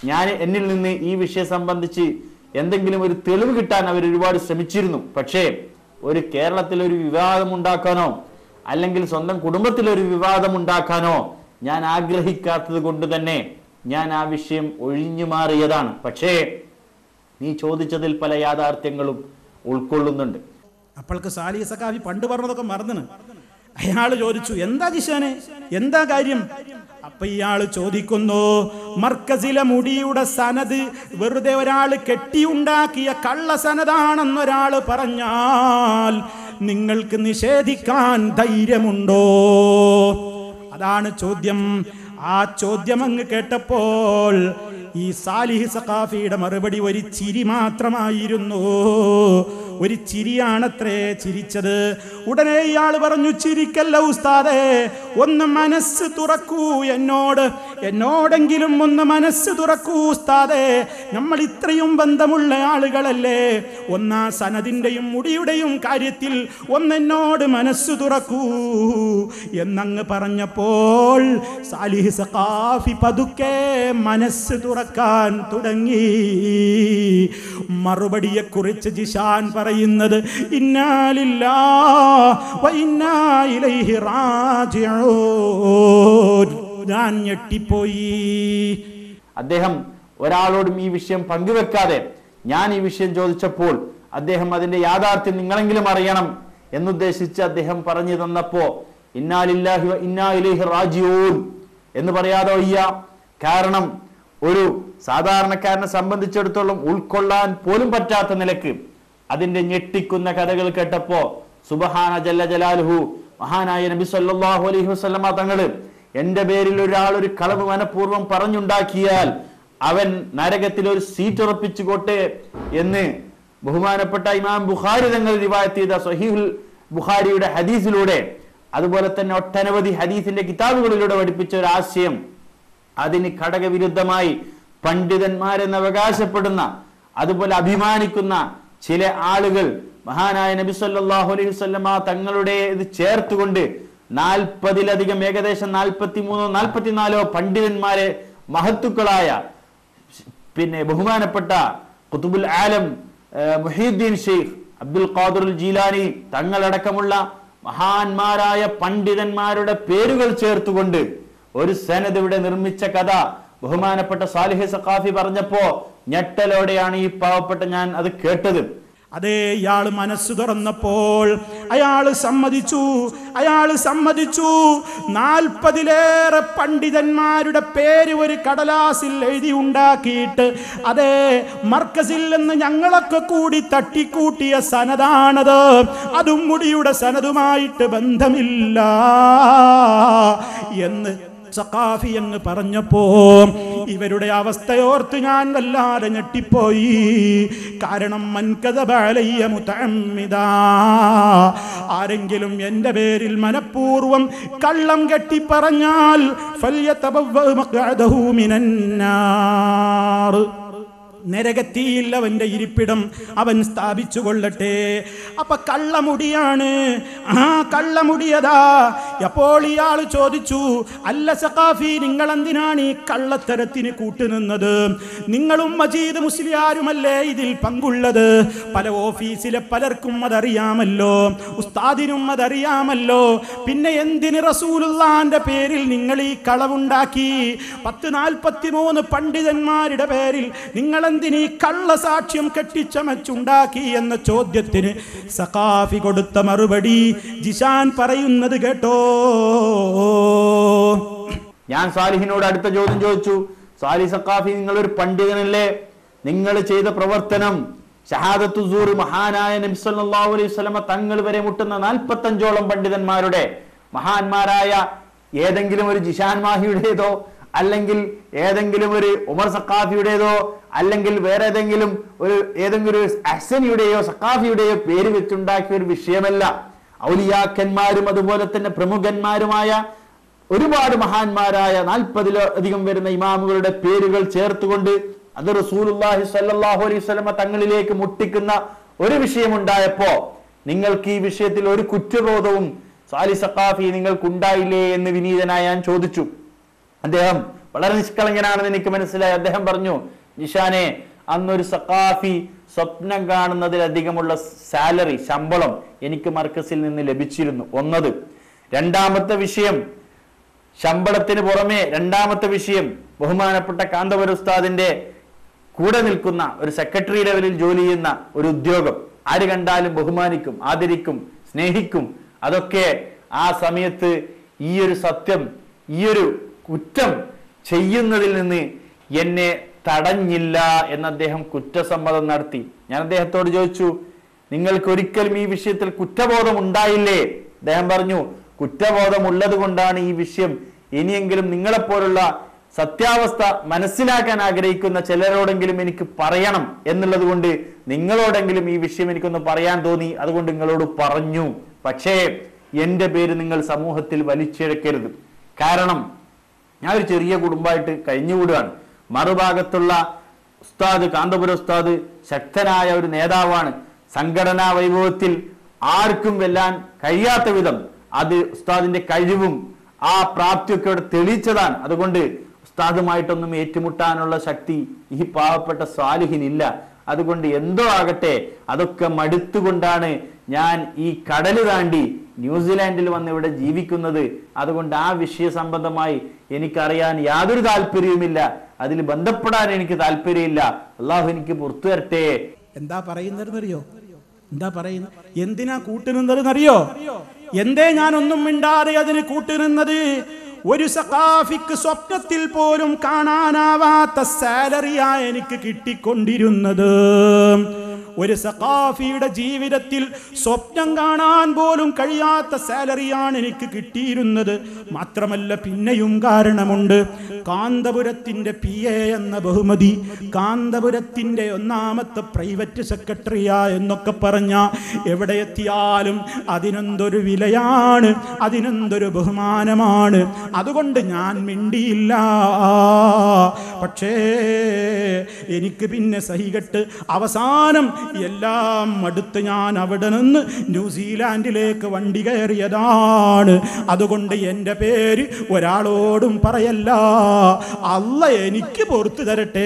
ഞാൻ എന്നിൽ നിന്ന് ഈ വിഷയം സംബന്ധിച്ച് എന്തെങ്കിലും ഒരു തെളിവ് കിട്ടാൻ അവർ ഒരുപാട് ശ്രമിച്ചിരുന്നു പക്ഷേ ഒരു കേരളത്തിൽ ഒരു വിവാദം ഉണ്ടാക്കാനോ അല്ലെങ്കിൽ സ്വന്തം കുടുംബത്തിൽ ഒരു വിവാദം ഉണ്ടാക്കാനോ ഞാൻ ആഗ്രഹിക്കാത്തത് കൊണ്ട് തന്നെ ഞാൻ ആ വിഷയം ഒഴിഞ്ഞു മാറിയതാണ് പക്ഷേ നീ ചോദിച്ചതിൽ പല യാഥാർത്ഥ്യങ്ങളും ഉൾക്കൊള്ളുന്നുണ്ട് അപ്പോൾക്ക് സാലിഹ് സക്കാഫി പണ്ട് പറഞ്ഞതൊക്കെ മറന്നിന് അയാൾ ചോദിച്ചു എന്താ ജിഷാനെ എന്താ കാര്യം അപ്പൊ ഇയാള് ചോദിക്കുന്നു മർക്കസിലെ മുടിയുടെ സനത് വെറുതെ ഒരാൾ കെട്ടിയുണ്ടാക്കിയ കള്ള സനതാണെന്നൊരാൾ പറഞ്ഞാൽ നിങ്ങൾക്ക് നിഷേധിക്കാൻ ധൈര്യമുണ്ടോ അതാണ് ചോദ്യം ആ ചോദ്യം അങ്ങ് കേട്ടപ്പോൾ ഈ സാലിഹ് സഖാഫിയുടെ മറുപടി ഒരു ചിരി മാത്രമായിരുന്നു ഒരു ചിരിയാണത്രേ ചിരിച്ചത് ഉടനെ ഇയാൾ പറഞ്ഞു ചിരിക്കല്ല ഉസ്താദേ ഒന്ന് മനസ്സ് തുറക്കൂ എന്നോട് എന്നോടെങ്കിലും ഒന്ന് മനസ്സ് തുറക്കൂ ഉസ്താദേ നമ്മൾ ഇത്രയും ബന്ധമുള്ള ആളുകളല്ലേ ഒന്നാ സനദിന്റെയും മുടിയുടെയും കാര്യത്തിൽ ഒന്നെന്നോട് മനസ്സ് തുറക്കൂ എന്നങ്ങ് പറഞ്ഞപ്പോൾ സാലിഹ് സഖാഫി പതുക്കെ മനസ്സ് തുറക്കാൻ തുടങ്ങി മറുപടിയെ കുറിച്ച് ജിഷാൻ പറയുന്നത് ഇന്നാലില്ലാ വ ഇന്നാ ഇലൈഹി റാജിഊൻ ഞാൻ ഞെട്ടിപ്പോയി അദ്ദേഹം ഒരാളോടും ഈ വിഷയം പങ്കുവെക്കാതെ ഞാൻ ഈ വിഷയം ചോദിച്ചപ്പോൾ അദ്ദേഹം അതിന്റെ യാഥാർത്ഥ്യം നിങ്ങളെങ്കിലും അറിയണം എന്നുദ്ദേശിച്ച് അദ്ദേഹം പറഞ്ഞു തന്നപ്പോ ഇന്നാലില്ലാഹി വ ഇന്നാ ഇലൈഹി റാജിഊൻ എന്ന് പറയാതെ വയ്യ കാരണം ഒരു സാധാരണക്കാരനെ സംബന്ധിച്ചിടത്തോളം ഉൾക്കൊള്ളാൻ പോലും പറ്റാത്ത നിലക്ക് അതിന്റെ ഞെട്ടിക്കുന്ന കഥകൾ കേട്ടപ്പോ സുബഹാന ജല്ല ജലാലുഹു മഹാനായ നബി സല്ലല്ലാഹു അലൈഹി വസല്ലമ തങ്ങള് എന്റെ പേരിൽ ഒരാൾ ഒരു കളവ് മനഃപൂർവ്വം പറഞ്ഞുണ്ടാക്കിയാൽ അവൻ നരകത്തിൽ ഒരു സീറ്റ് ഉറപ്പിച്ചുകൊട്ടെ എന്ന് ബഹുമാനപ്പെട്ട ഇമാം ബുഖാരി തങ്ങൾ റിവായത്ത് ചെയ്ത സഹീഹുൽ ബുഖാരിയുടെ ഹദീസിലൂടെ അതുപോലെ തന്നെ ഒട്ടനവധി ഹദീസിന്റെ കിതാബുകളിലൂടെ പഠിപ്പിച്ച ഒരു ആശയം അതിന് ഘടകവിരുദ്ധമായി പണ്ഡിതന്മാരെന്ന് അവകാശപ്പെടുന്ന അതുപോലെ അഭിമാനിക്കുന്ന ചില ആളുകൾ മഹാനായ നബി സല്ലല്ലാഹു അലൈഹി വസല്ലമ തങ്ങളുടെ ഇത് ചേർത്തുകൊണ്ട് നാൽപ്പതിലധികം ഏകദേശം നാൽപ്പത്തി മൂന്നോ നാൽപ്പത്തിനാലോ പണ്ഡിതന്മാരെ മഹത്തുക്കളായ പിന്നെ ബഹുമാനപ്പെട്ട കുത്തുബുൽ ആലം ഏഹ്, മുഹീദ്ദീൻ ഷെയ്ഖ് അബ്ദുൽ ഖാദുൽ ജീലാനി തങ്ങളടക്കമുള്ള മഹാന്മാരായ പണ്ഡിതന്മാരുടെ പേരുകൾ ചേർത്തുകൊണ്ട് ഒരു സനത് ഇവിടെ നിർമ്മിച്ച കഥ ബഹുമാനപ്പെട്ട സാലിഹ് സഖാഫി പറഞ്ഞപ്പോ ഞെട്ടലോടെയാണ് ഈ പാവപ്പെട്ട ഞാൻ അത് കേട്ടത് അതേ ഇയാൾ മനസ്സ് തുറന്നപ്പോൾ അയാൾ സമ്മതിച്ചു അയാൾ സമ്മതിച്ചു നാൽപ്പതിലേറെ പണ്ഡിതന്മാരുടെ പേര് ഒരു കടലാസിൽ എഴുതി ഉണ്ടാക്കിയിട്ട് അതേ മർക്കസിൽ നിന്ന് ഞങ്ങളൊക്കെ കൂടി തട്ടിക്കൂട്ടിയ സനതാണത് അതും മുടിയുടെ സനതുമായിട്ട് ബന്ധമില്ല എന്ന് സഖാഫി എന്ന് പറഞ്ഞപ്പോ ഇവരുടെ അവസ്ഥയോർത്ത് ഞാൻ വല്ലാതെ ഞെട്ടിപ്പോയി കാരണം മൻകഥബാലയ്യ മുതഅമ്മിദാ ആരെങ്കിലും എൻ്റെ പേരിൽ മനഃപൂർവ്വം കള്ളം കെട്ടി പറഞ്ഞാൽ ഫല്യതബവ്വ മഖ്അദഹു മിനന്നാർ നരകത്തിയിൽ അവന്റെ ഇരിപ്പിടം അവൻ സ്ഥാപിച്ചു കൊള്ളട്ടെ അപ്പൊ കള്ളമുടിയാണ് ആ കള്ളമുടിയതാ അപ്പോൾ ഇയാൾ ചോദിച്ചു അല്ല സഖാഫി നിങ്ങൾ എന്തിനാണ് ഈ കള്ളത്തരത്തിന് കൂട്ടുനിന്നത് നിങ്ങളും മജീദ് മുസ്ലിയാരുമല്ലേ ഇതിൽ പങ്കുള്ളത് പല ഓഫീസിലെ പലർക്കും അതറിയാമല്ലോ ഉസ്താദിനും അതറിയാമല്ലോ പിന്നെ എന്തിന് റസൂലുള്ളാന്റെ പേരിൽ നിങ്ങൾ ഈ കളവുണ്ടാക്കി പത്ത് നാൽപ്പത്തി മൂന്ന് പണ്ഡിതന്മാരുടെ പേരിൽ നിങ്ങൾ എന്തിന് ഈ കള്ളസാക്ഷ്യം കെട്ടിച്ചമച്ചുണ്ടാക്കി എന്ന ചോദ്യത്തിന് സഖാഫി കൊടുത്ത മറുപടി ജിഷാൻ പറയുന്നത് കേട്ടോ ഞാൻ സാലിഹിനോട് അടുത്ത ചോദ്യം ചോദിച്ചു സാലി സക്കാഫി നിങ്ങൾ ഒരു പണ്ഡിതനല്ലേ നിങ്ങൾ ചെയ്ത പ്രവർത്തനം ഷഹാദത്തു സൂർ മഹാനായ നബി സല്ലല്ലാഹു അലൈഹി വസല്ലമ തങ്ങൾ വരെ മുട്ടുന്ന നാൽപ്പത്തഞ്ചോളം പണ്ഡിതന്മാരുടെ മഹാന്മാരായ ഏതെങ്കിലും ഒരു ജിഷാൻ മാഹിയുടേതോ അല്ലെങ്കിൽ ഏതെങ്കിലും ഒരു ഉമർ സക്കാഫിയുടേതോ അല്ലെങ്കിൽ വേറെ ഏതെങ്കിലും ഒരു ഏതെങ്കിലും ഒരു അഹ്സനിയുടെയോ സക്കാഫിയുടെയോ പേര് വെച്ചുണ്ടാക്കിയ ഒരു വിഷയമല്ല ഔലിയാക്കന്മാരും അതുപോലെ തന്നെ പ്രമുഖന്മാരുമായ ഒരുപാട് മഹാന്മാരായ നാൽപ്പതിലധികം വരുന്ന ഇമാമുകളുടെ പേരുകൾ ചേർത്തുകൊണ്ട് അത് റസൂലുള്ളാഹി സ്വല്ലല്ലാഹു അലൈഹി വസല്ലമ തങ്ങളിലേക്ക് മുട്ടിക്കുന്ന ഒരു വിഷയമുണ്ടായപ്പോ നിങ്ങൾക്ക് ഈ വിഷയത്തിൽ ഒരു കുറ്റബോധവും സാലി സഖാഫി നിങ്ങൾക്ക് ഉണ്ടായില്ലേ എന്ന് വിനീതനായി ഞാൻ ചോദിച്ചു അദ്ദേഹം വളരെ നിഷ്കളങ്കനാണെന്ന് എനിക്ക് മനസ്സിലായി അദ്ദേഹം പറഞ്ഞു നിഷാനെ അന്നൊരു സഖാഫി സ്വപ്നം കാണുന്നതിലധികമുള്ള സാലറി ശമ്പളം എനിക്ക് മർക്കസിൽ നിന്ന് ലഭിച്ചിരുന്നു ഒന്നത് രണ്ടാമത്തെ വിഷയം ശമ്പളത്തിന് പുറമെ രണ്ടാമത്തെ വിഷയം ബഹുമാനപ്പെട്ട കാന്തപുര ഉസ്താദിന്റെ കൂടെ നിൽക്കുന്ന ഒരു സെക്രട്ടറി ലെവലിൽ ജോലി ചെയ്യുന്ന ഒരു ഉദ്യോഗം ആര് കണ്ടാലും ബഹുമാനിക്കും ആദരിക്കും സ്നേഹിക്കും അതൊക്കെ ആ സമയത്ത് ഈ ഒരു സത്യം ഈ ഒരു കുറ്റം ചെയ്യുന്നതിൽ നിന്ന് എന്നെ തടഞ്ഞില്ല എന്ന് അദ്ദേഹം കുറ്റസമ്മതം നടത്തി ഞാൻ അദ്ദേഹത്തോട് ചോദിച്ചു നിങ്ങൾക്ക് ഒരിക്കലും ഈ വിഷയത്തിൽ കുറ്റബോധം ഉണ്ടായില്ലേ അദ്ദേഹം പറഞ്ഞു കുറ്റബോധം ഉള്ളത് കൊണ്ടാണ് ഈ വിഷയം ഇനിയെങ്കിലും നിങ്ങളെപ്പോലുള്ള സത്യാവസ്ഥ മനസ്സിലാക്കാൻ ആഗ്രഹിക്കുന്ന ചിലരോടെങ്കിലും എനിക്ക് പറയണം എന്നുള്ളത് കൊണ്ട് നിങ്ങളോടെങ്കിലും ഈ വിഷയം എനിക്കൊന്ന് പറയാൻ തോന്നി അതുകൊണ്ട് നിങ്ങളോട് പറഞ്ഞു പക്ഷേ എന്റെ പേര് നിങ്ങൾ സമൂഹത്തിൽ വലിച്ചിഴക്കരുത് കാരണം ഞാൻ ഒരു ചെറിയ കുടുംബമായിട്ട് കഴിഞ്ഞുകൂടുകയാണ് മറുഭാഗത്തുള്ള ഉസ്താദ് കാന്തപുര ഉസ്താദ് ശക്തനായ ഒരു നേതാവാണ് സംഘടനാ വൈഭവത്തിൽ ആർക്കും വെല്ലാൻ കഴിയാത്ത വിധം അത് ഉസ്താദിന്റെ കഴിവും ആ പ്രാപ്തിയൊക്കെ ഇവിടെ തെളിയിച്ചതാണ് അതുകൊണ്ട് ഉസ്താദുമായിട്ടൊന്നും ഏറ്റുമുട്ടാനുള്ള ശക്തി ഈ പാവപ്പെട്ട സ്വാലിഹിനില്ല അതുകൊണ്ട് എന്തോ ആകട്ടെ അതൊക്കെ മടുത്തുകൊണ്ടാണ് ഞാൻ ഈ കടല് താണ്ടി ന്യൂസിലാൻഡിൽ വന്ന് ഇവിടെ ജീവിക്കുന്നത് അതുകൊണ്ട് ആ വിഷയ സംബന്ധമായി എനിക്കറിയാൻ യാതൊരു താല്പര്യവുമില്ല അതിൽ ബന്ധപ്പെടാൻ എനിക്ക് താല്പര്യമില്ല അള്ളാഹു എനിക്ക് പുറത്തു തരട്ടെ എന്താ പറയുന്നതെന്നറിയോ എന്താ പറയുന്നത് എന്തിനാ കൂട്ടുനിന്നതെന്നറിയോ എന്തേ ഞാനൊന്നും മിണ്ടാതെ അതിന് കൂട്ടുനിന്നത് ഒരു സഖാഫിക്ക് സ്വപ്നത്തിൽ പോലും കാണാനാവാത്ത സാലറിയാ എനിക്ക് കിട്ടിക്കൊണ്ടിരുന്നത് ഒരു സഖാഫിയുടെ ജീവിതത്തിൽ സ്വപ്നം കാണാൻ പോലും കഴിയാത്ത സാലറിയാണ് എനിക്ക് കിട്ടിയിരുന്നത് മാത്രമല്ല പിന്നെയും കാരണമുണ്ട് കാന്തപുരത്തിന്റെ പി എ എന്ന ബഹുമതി കാന്തപുരത്തിന്റെ ഒന്നാമത്തെ പ്രൈവറ്റ് സെക്രട്ടറിയാ എന്നൊക്കെ പറഞ്ഞ എവിടെ എത്തിയാലും അതിനെന്തൊരു വിലയാണ് അതിനെന്തൊരു ബഹുമാനമാണ് അതുകൊണ്ട് ഞാൻ മിണ്ടിയില്ല പക്ഷേ എനിക്ക് പിന്നെ സഹികെട്ട് അവസാനം എല്ലാം അടുത്ത് ഞാൻ അവിടെ നിന്ന് ന്യൂസിലാൻഡിലേക്ക് വണ്ടി കയറിയതാണ് അതുകൊണ്ട് എൻ്റെ പേര് ഒരാളോടും പറയല്ല അല്ല എനിക്ക് പുറത്തു തരട്ടെ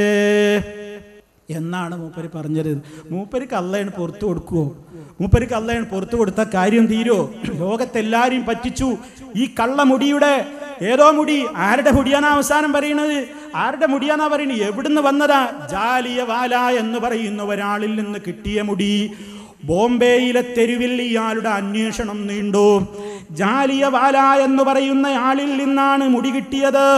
എന്നാണ് മൂപ്പര് പറഞ്ഞത് മൂപ്പർക്ക് അള്ളയാണ് പുറത്തു കൊടുക്കുവോ മൂപ്പർക്ക് അള്ളയാണ് പുറത്തു കൊടുത്ത കാര്യം തീരോ ലോകത്തെല്ലാരെയും പറ്റിച്ചു ഈ കള്ളമുടിയുടെ ഏതോ മുടി ആരുടെ മുടിയാണ് അവസാനം പറയുന്നത് ആരുടെ മുടിയാന്നാ പറയുന്നത് എവിടുന്ന് വന്നതാ ജാലിയ വാല എന്ന് പറയുന്ന ഒരാളിൽ നിന്ന് കിട്ടിയ മുടി ബോംബെയിലെ തെരുവിൽ ഇയാളുടെ അന്വേഷണം നീണ്ടു ജാലിയ വാല എന്ന് പറയുന്ന ആളിൽ നിന്നാണ് മുടി കിട്ടിയത്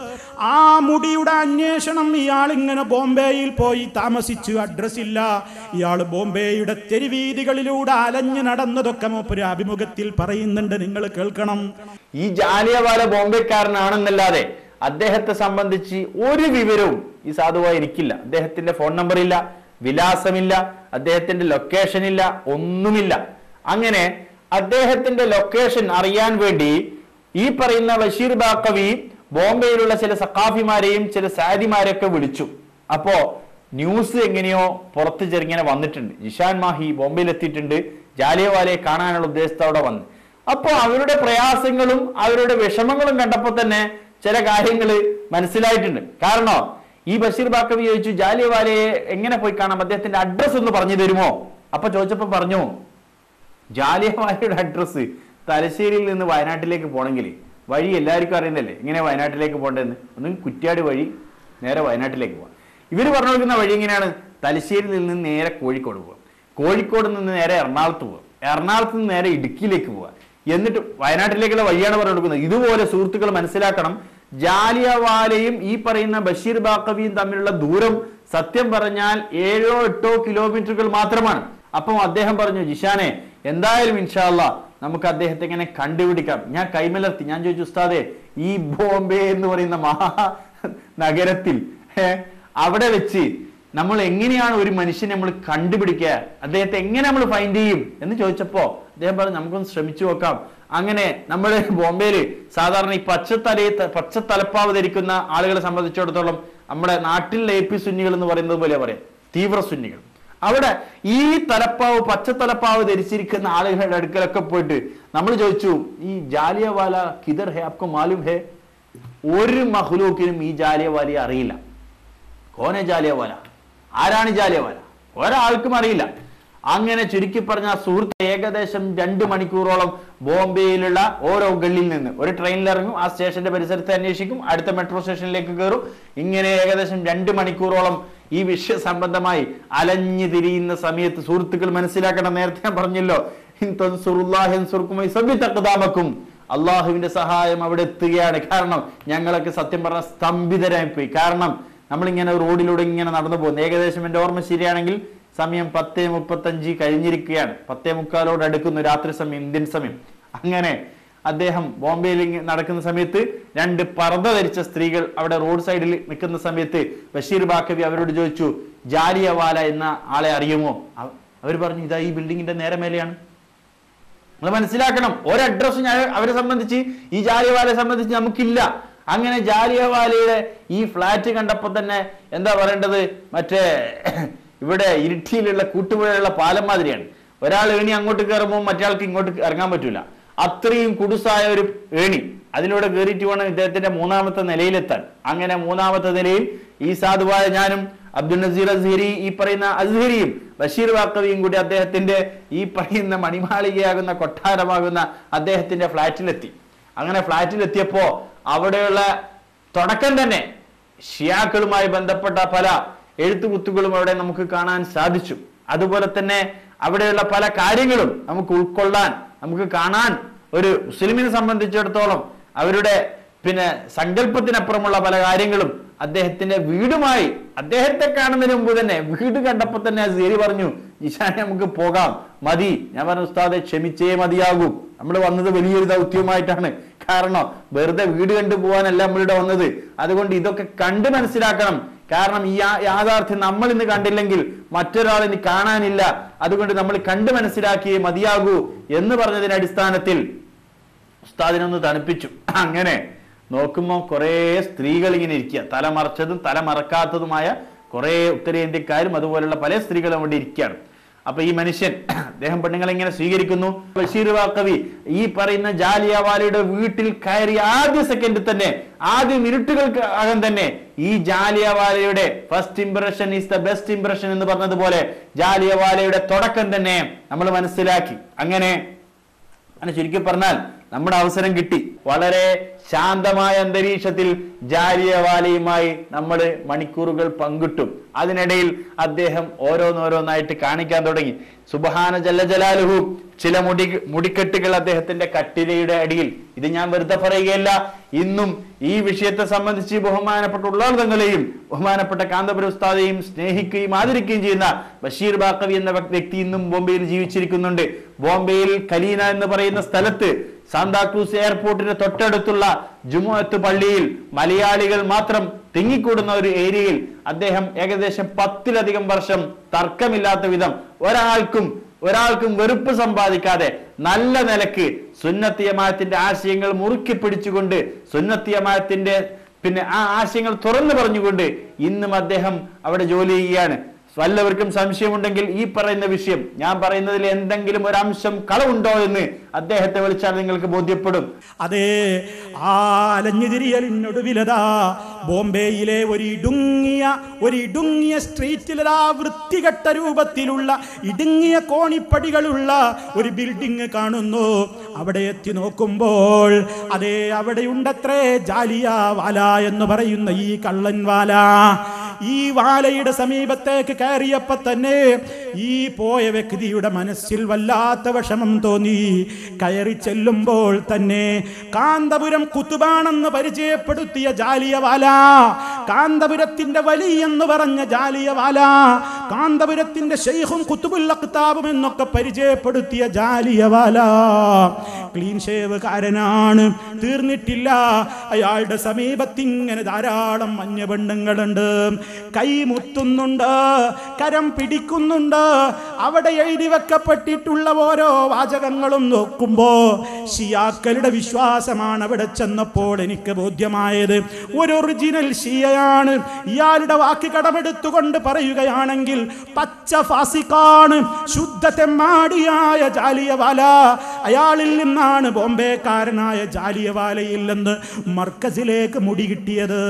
ആ മുടിയുടെ അന്വേഷണം ഇയാൾ ഇങ്ങനെ ബോംബെയിൽ പോയി താമസിച്ചു അഡ്രസ് ഇല്ല ഇയാൾ ബോംബെയുടെ തെരുവീതികളിലൂടെ അലഞ്ഞു നടന്നതൊക്കെ മൂപ്പര് അഭിമുഖത്തിൽ പറയുന്നുണ്ട് നിങ്ങൾ കേൾക്കണം ഈ ജാലിയവാല ബോംബെക്കാരനാണെന്നല്ലാതെ അദ്ദേഹത്തെ സംബന്ധിച്ച് ഒരു വിവരവും ഈ സാധുവായി എനിക്കില്ല അദ്ദേഹത്തിന്റെ ഫോൺ നമ്പർ ഇല്ല വിലാസമില്ല അദ്ദേഹത്തിന്റെ ലൊക്കേഷൻ ഇല്ല ഒന്നുമില്ല അങ്ങനെ അദ്ദേഹത്തിന്റെ ലൊക്കേഷൻ അറിയാൻ വേണ്ടി ഈ പറയുന്ന ബഷീർ ബാക്കവി ബോംബെയിലുള്ള ചില സക്കാഫിമാരെയും ചില സാദിമാരെയൊക്കെ വിളിച്ചു അപ്പോ ന്യൂസ് എങ്ങനെയോ പുറത്ത് ചെറുങ്ങനെ വന്നിട്ടുണ്ട് ജിഷാൻ മാഹി ബോംബെയിൽ എത്തിയിട്ടുണ്ട് ജാലിയവാലയെ കാണാനുള്ള ഉദ്ദേശത്തോടെ വന്ന് അപ്പോ അവരുടെ പ്രയാസങ്ങളും അവരുടെ വിഷമങ്ങളും കണ്ടപ്പോൾ തന്നെ ചില കാര്യങ്ങൾ മനസ്സിലായിട്ടുണ്ട് കാരണം ഈ ബഷീർ ബാക്കവി ചോദിച്ചു ജാലിയവാലയെ എങ്ങനെ പോയി കാണാം അദ്ദേഹത്തിന്റെ അഡ്രസ് ഒന്ന് പറഞ്ഞു തരുമോ അപ്പൊ ചോദിച്ചപ്പോ പറഞ്ഞു ജാലിയവാലയുടെ അഡ്രസ്സ് തലശ്ശേരിയിൽ നിന്ന് വയനാട്ടിലേക്ക് പോകണമെങ്കിൽ വഴി എല്ലാവർക്കും അറിയുന്നല്ലേ എങ്ങനെ വയനാട്ടിലേക്ക് പോകേണ്ടതെന്ന് ഒന്നും കുറ്റ്യാടി വഴി നേരെ വയനാട്ടിലേക്ക് പോകാം ഇവർ പറഞ്ഞു കൊടുക്കുന്ന വഴി എങ്ങനെയാണ് തലശ്ശേരിയിൽ നിന്ന് നേരെ കോഴിക്കോട് പോകാം കോഴിക്കോട് നിന്ന് നേരെ എറണാകുളത്ത് പോകാം എറണാകുളത്ത് നിന്ന് നേരെ ഇടുക്കിയിലേക്ക് പോകാം എന്നിട്ട് വയനാട്ടിലേക്കുള്ള വഴിയാണ് പറഞ്ഞു കൊടുക്കുന്നത് ഇതുപോലെ സുഹൃത്തുക്കൾ മനസ്സിലാക്കണം ജാലിയവാലയും ഈ പറയുന്ന ബഷീർ ബാക്കവിയും തമ്മിലുള്ള ദൂരം സത്യം പറഞ്ഞാൽ ഏഴോ എട്ടോ കിലോമീറ്ററുകൾ മാത്രമാണ് അപ്പം അദ്ദേഹം പറഞ്ഞു ജിഷാനെ എന്തായാലും ഇൻഷാല്ല നമുക്ക് അദ്ദേഹത്തെ ഇങ്ങനെ കണ്ടുപിടിക്കാം ഞാൻ കൈമലർത്തി ഞാൻ ചോദിച്ചു ഉസ്താദെ ഈ ബോംബെ എന്ന് പറയുന്ന മഹാ നഗരത്തിൽ ഏ, അവിടെ വെച്ച് നമ്മൾ എങ്ങനെയാണ് ഒരു മനുഷ്യനെ നമ്മൾ കണ്ടുപിടിക്കുക അദ്ദേഹത്തെ എങ്ങനെ നമ്മൾ ഫൈൻഡ് ചെയ്യും എന്ന് ചോദിച്ചപ്പോ അദ്ദേഹം പറഞ്ഞു നമുക്കൊന്ന് ശ്രമിച്ചു നോക്കാം അങ്ങനെ നമ്മൾ ബോംബെയില് സാധാരണ ഈ പച്ചത്തലയെ പച്ച തലപ്പാവ് ധരിക്കുന്ന ആളുകളെ സംബന്ധിച്ചിടത്തോളം നമ്മുടെ നാട്ടിലെ എ പി സുന്നികൾ എന്ന് പറയുന്നത് പോലെ പറയാം തീവ്ര സുന്നികൾ അവിടെ ഈ തലപ്പാവ് പച്ച തലപ്പാവ് ധരിച്ചിരിക്കുന്ന ആളുകളുടെ അടുക്കലൊക്കെ പോയിട്ട് നമ്മൾ ചോദിച്ചു ഈ ജാലിയവാല കിദർ ഹേ ആപ്കോ മാലൂം ഹേ ഒരു മഹ്ലൂക്കിനും ഈ ജാലിയവാലിയെ അറിയില്ല കോനെ ജാലിയവാല ആരാണ് ജാലിയവാല ഒരാൾക്കും അറിയില്ല അങ്ങനെ ചുരുക്കി പറഞ്ഞ ആ സുഹൃത്ത് ഏകദേശം രണ്ട് മണിക്കൂറോളം ബോംബെയിലുള്ള ഓരോ ഗള്ളിൽ നിന്ന് ഒരു ട്രെയിനിൽ ഇറങ്ങും ആ സ്റ്റേഷന്റെ പരിസരത്ത് അന്വേഷിക്കും അടുത്ത മെട്രോ സ്റ്റേഷനിലേക്ക് കയറും ഇങ്ങനെ ഏകദേശം രണ്ട് മണിക്കൂറോളം ഈ വിഷയ സംബന്ധമായി അലഞ്ഞു തിരിയുന്ന സമയത്ത് സുഹൃത്തുക്കൾ മനസ്സിലാക്കണം നേരത്തെ ഞാൻ പറഞ്ഞല്ലോ ഇൻ തൻസുറുല്ലാഹി യൻസുർക്കും വയസബ്ബിത് അഖ്ദാമക്കും. അള്ളാഹുവിന്റെ സഹായം അവിടെ എത്തുകയാണ് കാരണം ഞങ്ങളൊക്കെ സത്യം പറഞ്ഞ സ്തംഭിതരായി പോയി കാരണം നമ്മളിങ്ങനെ റോഡിലൂടെ ഇങ്ങനെ നടന്നു പോകുന്നു ഏകദേശം എൻ്റെ ഓർമ്മ ശരിയാണെങ്കിൽ സമയം പത്തേ മുപ്പത്തഞ്ച് കഴിഞ്ഞിരിക്കുകയാണ് പത്തേ മുക്കാലോട് അടുക്കുന്നു രാത്രി സമയം ഇന്ത്യൻ സമയം അങ്ങനെ അദ്ദേഹം ബോംബെയിൽ ഇങ്ങ- നടക്കുന്ന സമയത്ത് രണ്ട് പർദ്ദ ധരിച്ച സ്ത്രീകൾ അവിടെ റോഡ് സൈഡിൽ നിൽക്കുന്ന സമയത്ത് ബഷീർ ബാക്കവി അവരോട് ചോദിച്ചു ജാലിയവാല എന്ന ആളെ അറിയുമോ അവർ പറഞ്ഞു ഇതാ ഈ ബിൽഡിങ്ങിന്റെ നേരെ മേലെയാണ് നിങ്ങൾ മനസ്സിലാക്കണം ഒരു അഡ്രസ്സും ഞാൻ അവരെ സംബന്ധിച്ച് ഈ ജാലിയവാലയെ സംബന്ധിച്ച് നമുക്കില്ല അങ്ങനെ ജാലിയവാലയുടെ ഈ ഫ്ലാറ്റ് കണ്ടപ്പോൾ തന്നെ എന്താ പറയേണ്ടത് മറ്റേ ഇവിടെ ഇരിട്ടിയിലുള്ള കൂട്ടുപുഴയുള്ള പാലം മാതിരിയാണ് ഒരാൾ ഏണി അങ്ങോട്ട് കയറുമ്പോൾ മറ്റേയാൾക്ക് ഇങ്ങോട്ട് ഇറങ്ങാൻ പറ്റൂല അത്രയും കുടുസായ ഒരു ഏണി അതിലൂടെ കയറിയിട്ട് വേണം ഇദ്ദേഹത്തിന്റെ മൂന്നാമത്തെ നിലയിലെത്താൻ അങ്ങനെ മൂന്നാമത്തെ നിലയിൽ ഈ സാധുവായ ഞാനും അബ്ദുൽ നസീർ അസ്ഹരി ഈ പറയുന്ന അസ്ഹരിയും ബഷീർ വാക്കവിയും കൂടി അദ്ദേഹത്തിന്റെ ഈ പറയുന്ന മണിമാളികയാകുന്ന കൊട്ടാരമാകുന്ന അദ്ദേഹത്തിന്റെ ഫ്ലാറ്റിലെത്തി അങ്ങനെ ഫ്ലാറ്റിലെത്തിയപ്പോ അവിടെയുള്ള തുടക്കം തന്നെ ഷിയാക്കളുമായി ബന്ധപ്പെട്ട പല എഴുത്തുകുത്തുകളും അവിടെ നമുക്ക് കാണാൻ സാധിച്ചു അതുപോലെ തന്നെ അവിടെയുള്ള പല കാര്യങ്ങളും നമുക്ക് ഉൾക്കൊള്ളാൻ നമുക്ക് കാണാൻ ഒരു മുസ്ലിമിനെ സംബന്ധിച്ചിടത്തോളം അവരുടെ പിന്നെ സങ്കല്പത്തിനപ്പുറമുള്ള പല കാര്യങ്ങളും അദ്ദേഹത്തിന്റെ വീടുമായി അദ്ദേഹത്തെ കാണുന്നതിന് മുമ്പ് തന്നെ വീട് കണ്ടപ്പോ തന്നെ സേരി പറഞ്ഞു ഈശാനെ നമുക്ക് പോകാം മതി ഞാൻ പറഞ്ഞു ഉസ്താദെ ക്ഷമിച്ചേ മതിയാകൂ നമ്മൾ വന്നത് വലിയൊരു ദൗത്യവുമായിട്ടാണ് കാരണം വെറുതെ വീട് കണ്ടു പോകാനല്ല നമ്മളിവിടെ വന്നത് അതുകൊണ്ട് ഇതൊക്കെ കണ്ട് മനസ്സിലാക്കണം കാരണം ഈ യാ- യാഥാർത്ഥ്യം നമ്മൾ ഇന്ന് കണ്ടില്ലെങ്കിൽ മറ്റൊരാൾ ഇനി കാണാനില്ല അതുകൊണ്ട് നമ്മൾ കണ്ട് മനസ്സിലാക്കിയേ മതിയാകൂ എന്ന് പറഞ്ഞതിന്റെ അടിസ്ഥാനത്തിൽ ഉസ്താദിനൊന്ന് തണുപ്പിച്ചു അങ്ങനെ നോക്കുമ്പോൾ കുറേ സ്ത്രീകൾ ഇങ്ങനെ ഇരിക്കുക തല മറച്ചതും തല മറക്കാത്തതുമായ കുറേ ഉത്തരേന്ത്യക്കാരും അതുപോലുള്ള പല സ്ത്രീകളും അവിടെ ഇരിക്കുകയാണ് അപ്പൊ ഈ മനുഷ്യൻ അദ്ദേഹം പെണ്ണുങ്ങളെ ഇങ്ങനെ സ്വീകരിക്കുന്നു ബഷീർ വാക്കവി ഈ പറയുന്ന ജാലിയവാലയുടെ വീട്ടിൽ കയറി ആദ്യ സെക്കൻഡിൽ തന്നെ ആദ്യ മിനിറ്റുകൾക്ക് അകം തന്നെ ഈ ജാലിയവാലയുടെ first impression is the best impression എന്ന് പറഞ്ഞതുപോലെ ജാലിയവാലയുടെ തുടക്കം തന്നെ നമ്മൾ മനസ്സിലാക്കി അങ്ങനെ അങ്ങനെ ചുരുക്കി പറഞ്ഞാൽ നമ്മുടെ അവസരം കിട്ടി വളരെ ശാന്തമായ അന്തരീക്ഷത്തിൽ ജാലിയവാലയുമായി നമ്മൾ മണിക്കൂറുകൾ പങ്കിട്ടു അതിനിടയിൽ അദ്ദേഹം ഓരോന്നോരോന്നായിട്ട് കാണിക്കാൻ തുടങ്ങി സുബഹാന ജല്ല ജലാലുഹു ചില മുടി മുടിക്കെട്ടുകൾ അദ്ദേഹത്തിന്റെ കട്ടിലയുടെ അടിയിൽ ഇത് ഞാൻ വെറുതെ പറയുകയല്ല ഇന്നും ഈ വിഷയത്തെ സംബന്ധിച്ച് ബഹുമാനപ്പെട്ട ഉള്ളാർദങ്ങളെയും ബഹുമാനപ്പെട്ട കാന്തപുര ഉസ്താദെയും സ്നേഹിക്കുകയും ആദരിക്കുകയും ചെയ്യുന്ന ബഷീർ ബാക്കവി എന്ന വ്യക്തി ഇന്നും ബോംബെയിൽ ജീവിച്ചിരിക്കുന്നുണ്ട് ബോംബെയിൽ കലീന എന്ന് പറയുന്ന സ്ഥലത്ത് സാന്താക്രൂസ് എയർപോർട്ടിന് തൊട്ടടുത്തുള്ള ജുമുഅത്ത് പള്ളിയിൽ മലയാളികൾ മാത്രം തിങ്ങിക്കൂടുന്ന ഒരു ഏരിയയിൽ അദ്ദേഹം ഏകദേശം പത്തിലധികം വർഷം തർക്കമില്ലാത്ത വിധം ഒരാൾക്കും ഒരാൾക്കും വെറുപ്പ് സമ്പാദിക്കാതെ നല്ല നിലക്ക് സുന്നത്തിയമായത്തിന്റെ ആശയങ്ങൾ മുറുക്കി പിടിച്ചുകൊണ്ട് സുന്നത്തിയമായത്തിന്റെ പിന്നെ ആ ആശയങ്ങൾ തുറന്നു പറഞ്ഞുകൊണ്ട് ഇന്നും അദ്ദേഹം അവിടെ ജോലി ചെയ്യുകയാണ് വല്ലവർക്കും സംശയമുണ്ടെങ്കിൽ ഈ പറയുന്ന വിഷയം ഞാൻ പറയുന്നതിൽ എന്തെങ്കിലും ഒരു അംശം കളവുണ്ടോ എന്ന് അദ്ദേഹത്തെ വിളിച്ചാൽ നിങ്ങൾക്ക് ബോധ്യപ്പെടും അതേ ആ അലഞ്ഞുതിരിയലിനൊടുവിലതാ ബോംബെയിലെ ഒരു ഇടുങ്ങിയ ഒരു ഇടുങ്ങിയ സ്ട്രീറ്റിലതാ വൃത്തികെട്ട രൂപത്തിലുള്ള ഇടുങ്ങിയ കോണിപ്പടികളുള്ള ഒരു ബിൽഡിംഗ് കാണുന്നു അവിടെ എത്തി നോക്കുമ്പോൾ അതേ അവിടെയുണ്ടത്രേ ജാലിയ വാല എന്ന് പറയുന്ന ഈ കള്ളൻ വാല ഈ വാലയുടെ സമീപത്തേക്ക് കയറിയപ്പോ തന്നെ ഈ പോയ വ്യക്തിയുടെ മനസ്സിൽ വല്ലാത്ത വിഷമം തോന്നി കയറി ചെല്ലുമ്പോൾ തന്നെ കാന്തപുരം കുത്തുബാണെന്ന് പരിചയപ്പെടുത്തിയ ജാലിയവാല കാന്തപുരത്തിന്റെ വലി എന്ന് പറഞ്ഞ ജാലിയവാല കാന്തപുരത്തിന്റെ ഷെയ്ഖും കുത്തുബുൽ അഖ്താബും എന്നൊക്കെ പരിചയപ്പെടുത്തിയ ജാലിയവാല ക്ലീൻ ഷേവുകാരനാണ് തീർന്നിട്ടില്ല അയാളുടെ സമീപത്ത് ഇങ്ങനെ ധാരാളം മഞ്ഞ പെണ്ണുങ്ങളുണ്ട് കൈമുത്തുന്നുണ്ട് കരം പിടിക്കുന്നുണ്ട് അവിടെ എഴുതി വെക്കപ്പെട്ടിട്ടുള്ള ഓരോ വാചകങ്ങളും നോക്കുമ്പോ ഷിയാക്കളുടെ വിശ്വാസമാണ് അവിടെ ചെന്നപ്പോൾ എനിക്ക് ബോധ്യമായത് ഒരു ഒറിജിനൽ ഷിയയാണ് ഇയാളുടെ വാക്ക് കടമെടുത്തുകൊണ്ട് പറയുകയാണെങ്കിൽ പച്ച ഫാസിക്കാണ് ശുദ്ധ തെമ്മാടിയായ ജാലിയവാല അയാളിൽ നിന്നാണ് ബോംബെക്കാരനായ ജാലിയവാലയിൽ നിന്ന് മർക്കസിലേക്ക് മുടി കിട്ടിയത്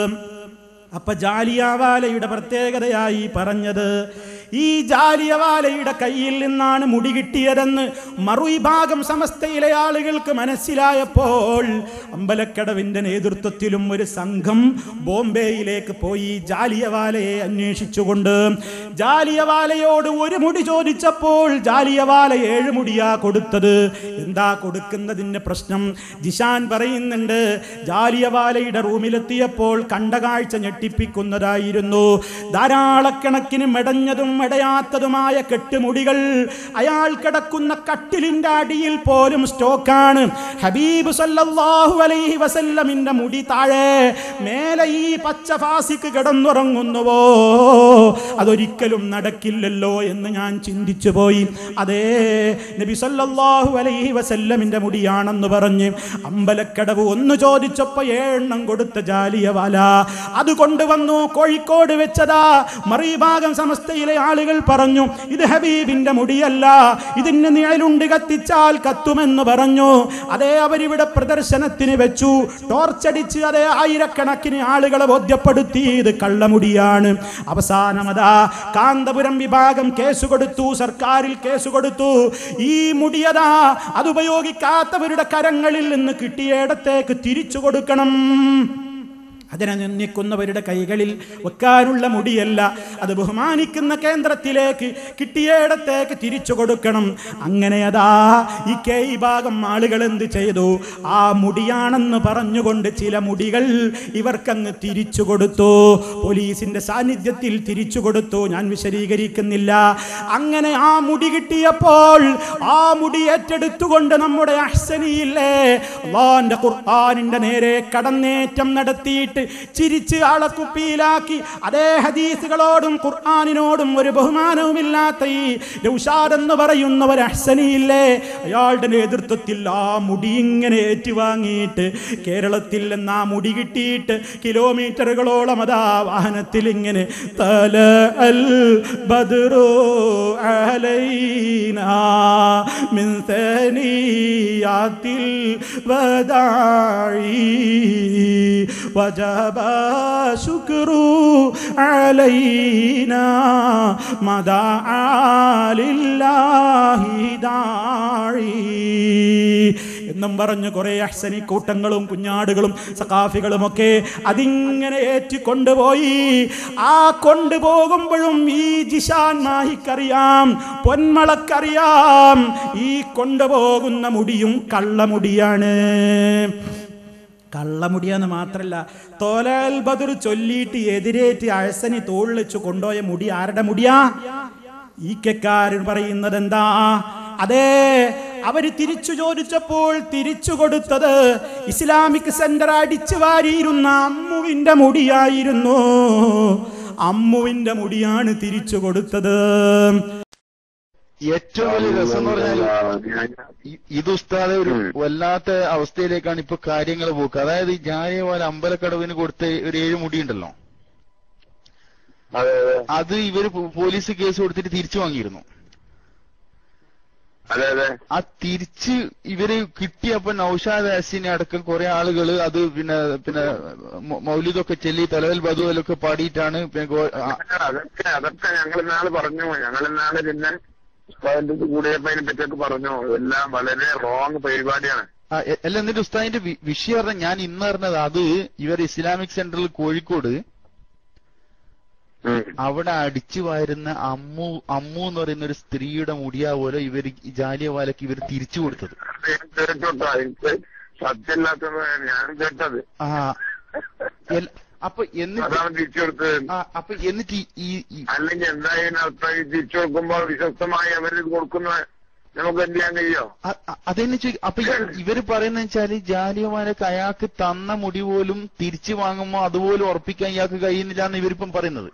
അപ്പൊ ജാലിയവാലയുടെ പ്രത്യേകതയായി പറഞ്ഞത് ഈ ജാലിയവാലയുടെ കയ്യിൽ നിന്നാണ് മുടി കിട്ടിയതെന്ന് മറുവിഭാഗം സമസ്തയിലെ ആളുകൾക്ക് മനസ്സിലായപ്പോൾ അമ്പലക്കടവിന്റെ നേതൃത്വത്തിലും ഒരു സംഘം ബോംബെയിലേക്ക് പോയി ജാലിയവാലയെ അന്വേഷിച്ചുകൊണ്ട് ജാലിയവാലയോട് ഒരു മുടി ചോദിച്ചപ്പോൾ ജാലിയവാല ഏഴ് മുടിയാ കൊടുത്തത് എന്താ കൊടുക്കുന്നതിന്റെ പ്രശ്നം ജിഷാൻ പറയുന്നുണ്ട് ജാലിയവാലയുടെ റൂമിലെത്തിയപ്പോൾ കണ്ട കാഴ്ച ഞെട്ടിപ്പിക്കുന്നതായിരുന്നു ധാരാളക്കണക്കിന് മെടഞ്ഞതും മെടയാത്തതുമായ കെട്ടുമുടികൾ അയാൾ കിടക്കുന്ന കട്ടിലിന്റെ അടിയിൽ പോലും സ്റ്റോക്കാണ് ഹബീബ് സല്ലല്ലാഹു അലൈഹി വസല്ലമിന്റെ മുടി താഴെ മേലെ ഈ പച്ച ഫാസിക്ക് കിടന്നുറങ്ങുന്നുവോ അതൊരിക്കലും നടക്കില്ലല്ലോ എന്ന് ഞാൻ ചിന്തിച്ചു പോയി അതേ നബി സല്ലല്ലാഹു അലൈഹി വസല്ലമിന്റെ മുടിയാണെന്ന് പറഞ്ഞ് അമ്പലക്കടവ് ഒന്ന് ചോദിച്ചപ്പോ ഏഴെണ്ണം കൊടുത്ത ജാലിയവാല അത് കൊണ്ടുവന്നു കോഴിക്കോട് വെച്ചതാ മറിഭാഗം സമസ്തയിലെ ആളുകൾ പറഞ്ഞു ഇത് ഹബീബിന്റെ മുടിയല്ല ഇതിന് നിഴലുണ്ട് കത്തിച്ചാൽ കത്തുമെന്ന് പറഞ്ഞു അതേ അവരിവിടെ പ്രദർശനത്തിന് വെച്ചു ടോർച്ചടിച്ച് അതേ ആയിരക്കണക്കിന് ആളുകളെ ബോധ്യപ്പെടുത്തി ഇത് കള്ളമുടിയാണ് അവസാനമതാ കാന്തപുരം വിഭാഗം കേസ് കൊടുത്തു സർക്കാരിൽ കേസ് കൊടുത്തു ഈ മുടിയതാ അത് ഉപയോഗിക്കാത്തവരുടെ കരങ്ങളിൽ നിന്ന് കിട്ടിയിടത്തേക്ക് തിരിച്ചു കൊടുക്കണം അതിനെ നിന്ദിക്കുന്നവരുടെ കൈകളിൽ വെക്കാനുള്ള മുടിയല്ല അത് ബഹുമാനിക്കുന്ന കേന്ദ്രത്തിലേക്ക് കിട്ടിയയിടത്തേക്ക് തിരിച്ചു കൊടുക്കണം അങ്ങനെ അതാ ഈ കെ ഈ ഭാഗം ആളുകൾ എന്ത് ചെയ്തു ആ മുടിയാണെന്ന് പറഞ്ഞുകൊണ്ട് ചില മുടികൾ ഇവർക്കങ്ങ് തിരിച്ചു കൊടുത്തു പോലീസിന്റെ സാന്നിധ്യത്തിൽ തിരിച്ചു കൊടുത്തു ഞാൻ വിശദീകരിക്കുന്നില്ല അങ്ങനെ ആ മുടി കിട്ടിയപ്പോൾ ആ മുടി ഏറ്റെടുത്തുകൊണ്ട് നമ്മുടെ അഹ്സനിയില്ലേ അള്ളാന്റെ ഖുർആാനിന്റെ നേരെ കടന്നേറ്റം നടത്തിയിട്ട് ചിരിച്ച് ആളെ കുപ്പിയിലാക്കി അതേ ഹദീസുകളോടും ഖുർആാനിനോടും ഒരു ബഹുമാനവുമില്ലാത്ത ഈ ലൗഷാദ് എന്ന് പറയുന്ന ഒരു അഹ്സനിയില്ലേ അയാളുടെ നേതൃത്വത്തിൽ ആ മുടി ഇങ്ങനെ ഏറ്റുവാങ്ങിയിട്ട് കേരളത്തിൽ നിന്ന് ആ മുടി കിട്ടിയിട്ട് കിലോമീറ്ററുകളോളം അതാ വാഹനത്തിൽ ഇങ്ങനെ തല അൽ ബദ്റു അലൈനാ മിൻ സനിയാത്തിൽ വദാഇ وجب شكر علينا مدعا لله داعي എന്നും പറഞ്ഞ് കുറെ അഹ്സനി കൂട്ടങ്ങളും കുഞ്ഞാടുകളും സഖാഫികളും ഒക്കെ അതിങ്ങനെ ഏറ്റിക്കൊണ്ടുപോയി ആ കൊണ്ടുപോകുമ്പോഴും ഈ ജിഷാൻ മാഹിക്കറിയാം പൊന്മളക്കറിയാം ഈ കൊണ്ടുപോകുന്ന മുടിയും കള്ളമുടിയാണ് കള്ളമുടിയാന്ന് മാത്രല്ല തോലാൽ ബദർ ചൊല്ലിയിട്ട് എതിരേറ്റ് അഴസനി തോളിൽ വെച്ച് കൊണ്ടുപോയ മുടി ആരുടെ മുടിയാ ഈ കെക്കാരൻ പറയുന്നത് എന്താ അതെ അവര് തിരിച്ചു ചോദിച്ചപ്പോൾ തിരിച്ചു കൊടുത്തത് ഇസ്ലാമിക് സെന്റർ അടിച്ചു വാരിയിരുന്ന അമ്മുവിന്റെ മുടിയായിരുന്നു അമ്മുവിന്റെ മുടിയാണ് തിരിച്ചു കൊടുത്തത് ഏറ്റവും വലിയ രസം എന്ന് പറഞ്ഞാൽ ഇ- ഇത് ഉസ്താദെ ഒരു വല്ലാത്ത അവസ്ഥയിലേക്കാണ് ഇപ്പൊ കാര്യങ്ങൾ പോക്ക് അതായത് ഈ ജാലിയവാല അമ്പലക്കടവിന് കൊടുത്ത ഒരു ഏഴ് മുടി ഉണ്ടല്ലോ അതെ അതെ അത് ഇവര് പോ- പോലീസ് കേസ് കൊടുത്തിട്ട് തിരിച്ചു വാങ്ങിയിരുന്നു അതെ അതെ ആ തിരിച്ച് ഇവര് കിട്ടിയപ്പോ നൌഷാദ് ഹസീനെ അടക്കം കുറെ ആളുകൾ അത് പിന്നെ പിന്നെ മൗ- മൗലിദൊക്കെ ചൊല്ലി തലവൽ ബദുവലൊക്കെ പാടിയിട്ടാണ് പിന്നെ ഗോ- ആ- അതൊക്കെ അതൊക്കെ ഞങ്ങൾ ഇന്നാള് പറഞ്ഞു ഞങ്ങൾ ഇന്നാള് പിന്നെ ഉസ്താദിന്റെ അടുത്ത് കൂടിയപ്പോ അതിനെ പറ്റിയൊക്കെ പറഞ്ഞു എല്ലാം വളരെ റോങ് പരിപാടിയാണ് ആ, എ- അല്ല എന്നിട്ട് ഉസ്താദിന്റെ വി- വിഷയം പറഞ്ഞ ഞാൻ ഇന്ന് പറഞ്ഞത് അത് ഇവർ ഇസ്ലാമിക് സെന്ററിൽ കോഴിക്കോട് ഉം. അവിടെ അടിച്ചു വാരുന്ന അമ്മു അമ്മു എന്ന് പറയുന്ന ഒരു സ്ത്രീയുടെ മുടിയാ പോലെ ഇവർ ജാലിയവാലക്ക് ഇവർ തിരിച്ചു കൊടുത്തത് അത് ഞാൻ കേട്ടോട്ടോ എനിക്ക് സത്യമില്ലാത്തത് ഞാൻ കേട്ടത് ആ എൽ- അപ്പൊ എന്നിട്ട് അതാണ് തിരിച്ചു കൊടുത്തത് ആ, അപ്പൊ എന്നിട്ട് ഈ- ഈ ഈ- അല്ലെങ്കിൽ എന്തായാലും അർത്ഥം ഈ തിരിച്ചു കൊടുക്കുമ്പോൾ വിശ്വസ്തമായി അവരിത് കൊടുക്കുന്ന നമുക്ക് എന്ത് ചെയ്യാൻ കഴിയോ അ- അ- അതെന്നെ ചോദിക്കും അപ്പൊ ഇ- ഇവര് പറയുന്ന വെച്ചാല് ജാലിയവാലക്ക് അയാൾക്ക് തന്ന മുടി പോലും തിരിച്ചു വാങ്ങുമ്പോ അതുപോലും ഉറപ്പിക്കാൻ ഇയാൾക്ക് കഴിയുന്നില്ല എന്ന് ഇവരിപ്പം പറയുന്നത്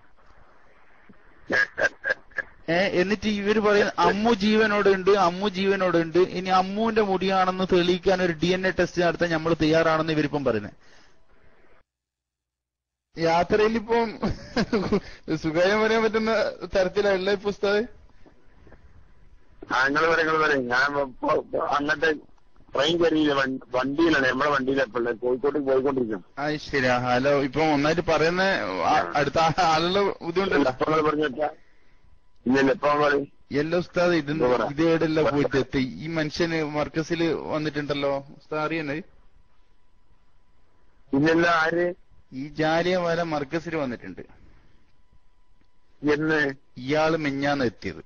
ഏ എന്നിട്ട് ഇവര് പറയുന്ന അമ്മു ജീവനോടുണ്ട് അമ്മു ജീവനോടുണ്ട് ഇനി അമ്മുവിന്റെ മുടിയാണെന്ന് തെളിയിക്കാൻ ഒരു ഡി എൻ എ ടെസ്റ്റ് നടത്താൻ നമ്മൾ തയ്യാറാണെന്ന് ഇവരിപ്പം പറയുന്നത് യാത്രയിൽ ഇപ്പം സുഖായം പറയാൻ പറ്റുന്ന തരത്തിലുള്ള പുസ്തകം ആ നിങ്ങൾ വരെ നിങ്ങൾ വരെ ഞാൻ ഇപ്പൊ അങ്ങനത്തെ ട്രെയിൻ കയറിയില്ല വൺ- വണ്ടിയിലാണ് നമ്മളെ വണ്ടിയിലെപ്പോഴും കോഴിക്കോട്ട് പോയിക്കൊണ്ടിരിക്കും ആ ശരി ഹലോ ഇപ്പൊ ഒന്നായിട്ട് പറയുന്ന ആ- അടുത്ത ആളുള്ള ബുദ്ധിമുട്ടല്ല ഇപ്പൊ നിങ്ങൾ പറഞ്ഞിട്ടാ ഇല്ലല്ല ഇപ്പൊ പറയും എല്ലാ ഉസ്താദ് ഇത് എന്താ പറയാ? ഇത് എവിടെയല്ല പോയിട്ട് എത്തി ഈ മനുഷ്യന് മർക്കസിൽ വന്നിട്ടുണ്ടല്ലോ ഉസ്താദ് അറിയണേ ഇല്ലല്ല ആര് ഈ ജാലിയവാല മർക്കസിൽ വന്നിട്ടുണ്ട് എന്ന് ഇയാള് മെഞ്ഞാന്ന് എത്തിയത്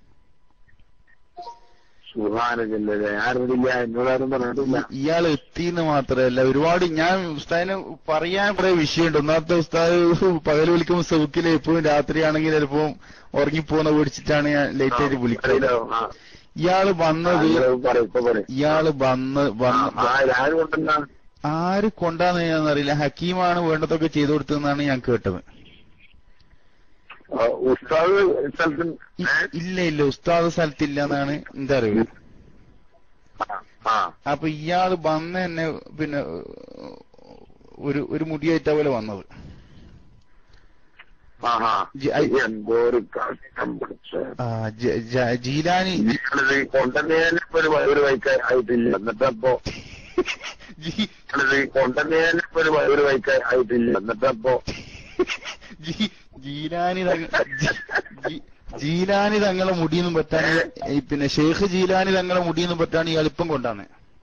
സുഹാനല്ലേ ആരുമില്ല എന്നോടാരും പറഞ്ഞിട്ടില്ല ഈ- ഇയാൾ എത്തിന്ന് മാത്രമല്ല ഒരുപാട് ഞാൻ ഉസ്താദിന് പറയാൻ കുറെ വിഷയമുണ്ട് ഒന്നാമത്തെ ഉസ്താദ് പകൽ വിളിക്കുമ്പോൾ സൗക്കില് എപ്പോഴും രാത്രിയാണെങ്കിൽ ചിലപ്പോ ഉറങ്ങിപ്പോന്ന പേടിച്ചിട്ടാണ് ഞാൻ ലേറ്റ് ആയിട്ട് വിളിക്കുന്നത് ആ, ഇയാള് വന്നത് നിങ്ങള് പറയും ഇപ്പൊ പറയും ഇയാള് വന്ന് വന്ന് ആ ആര് കൊണ്ടെന്നാ ആര് കൊണ്ടാന്ന് ഞാനറിയില്ല ഹക്കീമാണ് വേണ്ടതൊക്കെ ചെയ്തു കൊടുത്തതെന്നാണ് ഞാൻ കേട്ടത് ആ, ഉസ്താദ് സ്ഥലത്ത് ഇ- ഇല്ല ഇല്ല ഉസ്താദ് സ്ഥലത്തില്ല എന്നാണ് എന്റെ അറിവ് ആ അപ്പൊ ഇയാള് വന്ന തന്നെ പിന്നെ ഒരു ഒരു മുടിയായിട്ടാ പോലെ വന്നത് ആഹാ ജി- ഐ- എന്തോ ഒരു കഷ്ടം പിടിച്ച ആ, ജ- ജ- ജീലാനി ജി- നിങ്ങളിത് കൊണ്ടുവന്നതിന് ഇപ്പൊ ഒരു വ- ഒരു വൈക്ക് ആയിട്ടില്ല എന്നിട്ടപ്പോ ജി- നിങ്ങളിത് കൊണ്ടുവന്നതിന് ഇപ്പൊ ഒരു വ- ഒരു വൈക്ക് ആയിട്ടില്ല എന്നിട്ടപ്പോ ജി- ജീലാനി തങ്ങ- ജി- ജി- ജീലാനി തങ്ങളെ മുടിയൊന്നും പറ്റാണ് ഈ പിന്നെ ഷെയ്ഖ് ജീലാനി തങ്ങളെ മുടിയൊന്നും പറ്റാണ് ഈ എളുപ്പം കൊണ്ടാണ്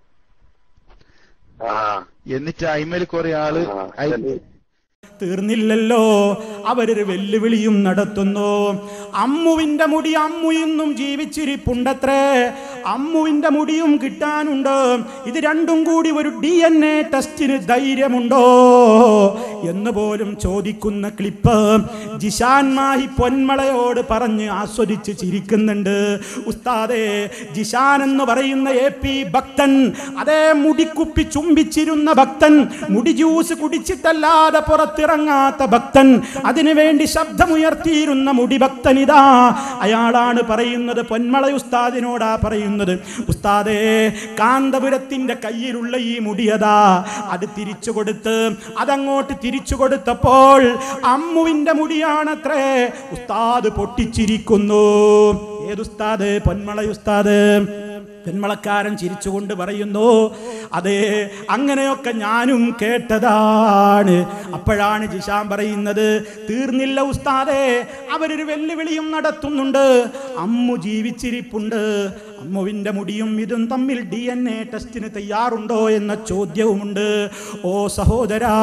ആ എന്നിട്ട് അയിമേൽ കുറെ ആള് ആ, അയ്- ശരി. തീർന്നില്ലല്ലോ അവരൊരു വെല്ലുവിളിയും നടത്തുന്നു അമ്മുവിന്റെ മുടി അമ്മു ഇന്നും ജീവിച്ചിരിപ്പുണ്ടത്രേ അമ്മുവിന്റെ മുടിയും കിട്ടാനുണ്ട് ഇത് രണ്ടും കൂടി ഒരു ഡി എൻ എ ടെസ്റ്റിന് ധൈര്യമുണ്ടോ എന്ന് പോലും ചോദിക്കുന്ന ക്ലിപ്പ് ജിഷാൻ മാഹി പൊന്മളയോട് പറഞ്ഞ് ആസ്വദിച്ച് ചിരിക്കുന്നുണ്ട് ഉസ്താദേ ജിഷാൻ എന്ന് പറയുന്ന എ പി ഭക്തൻ അതേ മുടിക്കുപ്പി ചുംബിച്ചിരുന്ന ഭക്തൻ മുടി ജ്യൂസ് കുടിച്ചിട്ടല്ലാതെ പുറത്തിറങ്ങാത്ത ഭക്തൻ അതിനുവേണ്ടി ശബ്ദമുയർത്തിയിരുന്ന മുടി ഭക്തൻ ഇതാ അയാളാണ് പറയുന്നത് പൊന്മള ഉസ്താദിനോടാ പറയുന്നത് ഉസ്താദേ കാന്തപുരത്തിന്റെ കയ്യിലുള്ള ഈ മുടിയതാ അത് തിരിച്ചു കൊടുത്ത് അതങ്ങോട്ട് തിരിച്ചു കൊടുത്തപ്പോൾ അമ്മുവിന്റെ മുടിയാണത്രേ ഉസ്താദ് പൊട്ടിച്ചിരിക്കുന്നു ഏതുസ്താദ് പൊന്മള ഉസ്താദ് പെൺമളക്കാരൻ ചിരിച്ചുകൊണ്ട് പറയുന്നു അതെ അങ്ങനെയൊക്കെ ഞാനും കേട്ടതാണ് അപ്പോഴാണ് ജിഷാൻ പറയുന്നത് തീർന്നില്ല ഉസ്താദേ അവരൊരു വെല്ലുവിളിയും നടത്തുന്നുണ്ട് അമ്മു ജീവിച്ചിരിപ്പുണ്ട് അമ്മുവിൻ്റെ മുടിയും ഇതും തമ്മിൽ ഡി എൻ എ ടെസ്റ്റിന് തയ്യാറുണ്ടോ എന്ന ചോദ്യവുമുണ്ട് ഓ സഹോദരാ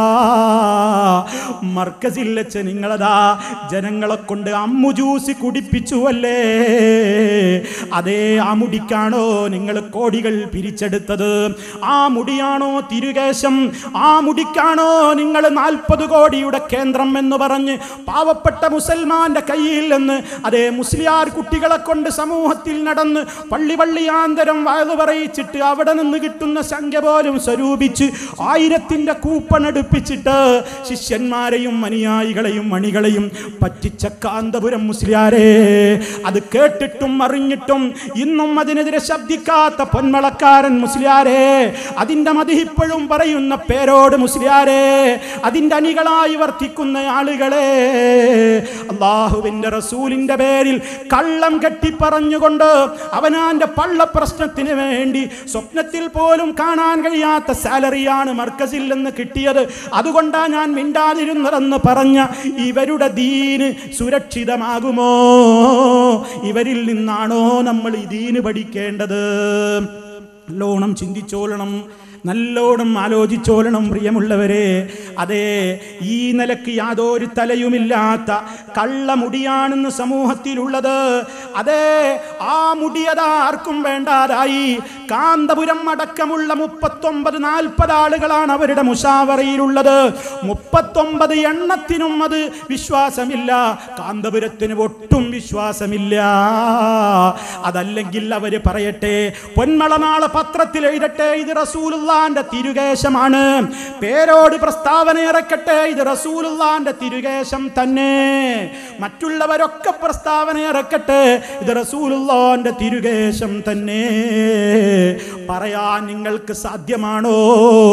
മർക്കസിൽ വെച്ച് നിങ്ങളതാ ജനങ്ങളെ കൊണ്ട് അമ്മു ജ്യൂസ് കുടിപ്പിച്ചുവല്ലേ അതേ ആ മുടിക്കാണോ നിങ്ങൾ കോടികൾ പിരിച്ചെടുത്തത് ആ മുടിയാണോ തിരുകേശം ആ മുടിക്കാണോ നിങ്ങൾ നാൽപ്പത് കോടിയുടെ കേന്ദ്രം എന്ന് പറഞ്ഞ് പാവപ്പെട്ട മുസൽമാന്റെ കയ്യിൽ നിന്ന് അതേ മുസ്ലിയാർ കുട്ടികളെ കൊണ്ട് സമൂഹത്തിൽ നടന്ന് പള്ളി പള്ളിയാന്തരം വയത് പറയിച്ചിട്ട് അവിടെ നിന്ന് കിട്ടുന്ന സംഖ്യ പോലും സ്വരൂപിച്ച് ആയിരത്തിന്റെ കൂപ്പൺ എടുപ്പിച്ചിട്ട് ശിഷ്യന്മാരെയും അനുയായികളെയും മണികളെയും പറ്റിച്ച കാന്തപുരം മുസ്ലിയാരെ അത് കേട്ടിട്ടും അറിഞ്ഞിട്ടും ഇന്നും അതിനെതിരെ ശബ്ദിക്കാത്ത പൊന്മളക്കാരൻ മുസ്ലിയാരെ അതിന്റെ മതി ഇപ്പോഴും പറയുന്ന പേരോട് മുസ്ലിയാരെ അതിന്റെ അണികളായി വർത്തിക്കുന്ന ആളുകളെ അള്ളാഹുവിന്റെ റസൂലിന്റെ പേരിൽ കള്ളം കെട്ടിപ്പറഞ്ഞുകൊണ്ട് അവനാന്റെ പള്ള പ്രശ്നത്തിന് വേണ്ടി സ്വപ്നത്തിൽ പോലും കാണാൻ കഴിയാത്ത സാലറിയാണ് മർക്കസിൽ നിന്ന് കിട്ടിയത് അതുകൊണ്ടാ ഞാൻ മിണ്ടാതിരുന്നതെന്ന് പറഞ്ഞ ഇവരുടെ ദീന് സുരക്ഷിതമാകുമോ ഇവരിൽ നിന്നാണോ നമ്മൾ ഈ ദീന് പഠിക്കേണ്ടത് നല്ലോണം ചിന്തിച്ചോളണം നല്ലോണം ആലോചിച്ചോളണം പ്രിയമുള്ളവരെ അതെ ഈ നിലക്ക് യാതൊരു തലയുമില്ലാത്ത കള്ളമുടിയാണെന്ന് സമൂഹത്തിലുള്ളത് അതെ ആ മുടിയത ആർക്കും വേണ്ടാതായി കാന്തപുരം അടക്കമുള്ള മുപ്പത്തൊമ്പത് നാൽപ്പത് ആളുകളാണ് അവരുടെ മുഷാവറയിലുള്ളത് മുപ്പത്തൊമ്പത് എണ്ണത്തിനും അത് വിശ്വാസമില്ല കാന്തപുരത്തിന് ഒട്ടും വിശ്വാസമില്ല അതല്ലെങ്കിൽ അവര് പറയട്ടെ പൊന്മളനാളെ പത്രത്തിൽ എഴുതട്ടെ ഇത് റസൂലുള്ളാന്റെ തിരുകേശമാണ് പേരോട് പ്രസ്താവന ഇറക്കട്ടെ ഇത് റസൂലുള്ളാന്റെ തിരുകേശം തന്നെ മറ്റുള്ളവരൊക്കെ പ്രസ്താവന ഇറക്കട്ടെ ഇത് റസൂലുള്ളാന്റെ തിരുകേശം തന്നെ പറയാൻ നിങ്ങൾക്ക് സാധ്യമാണോ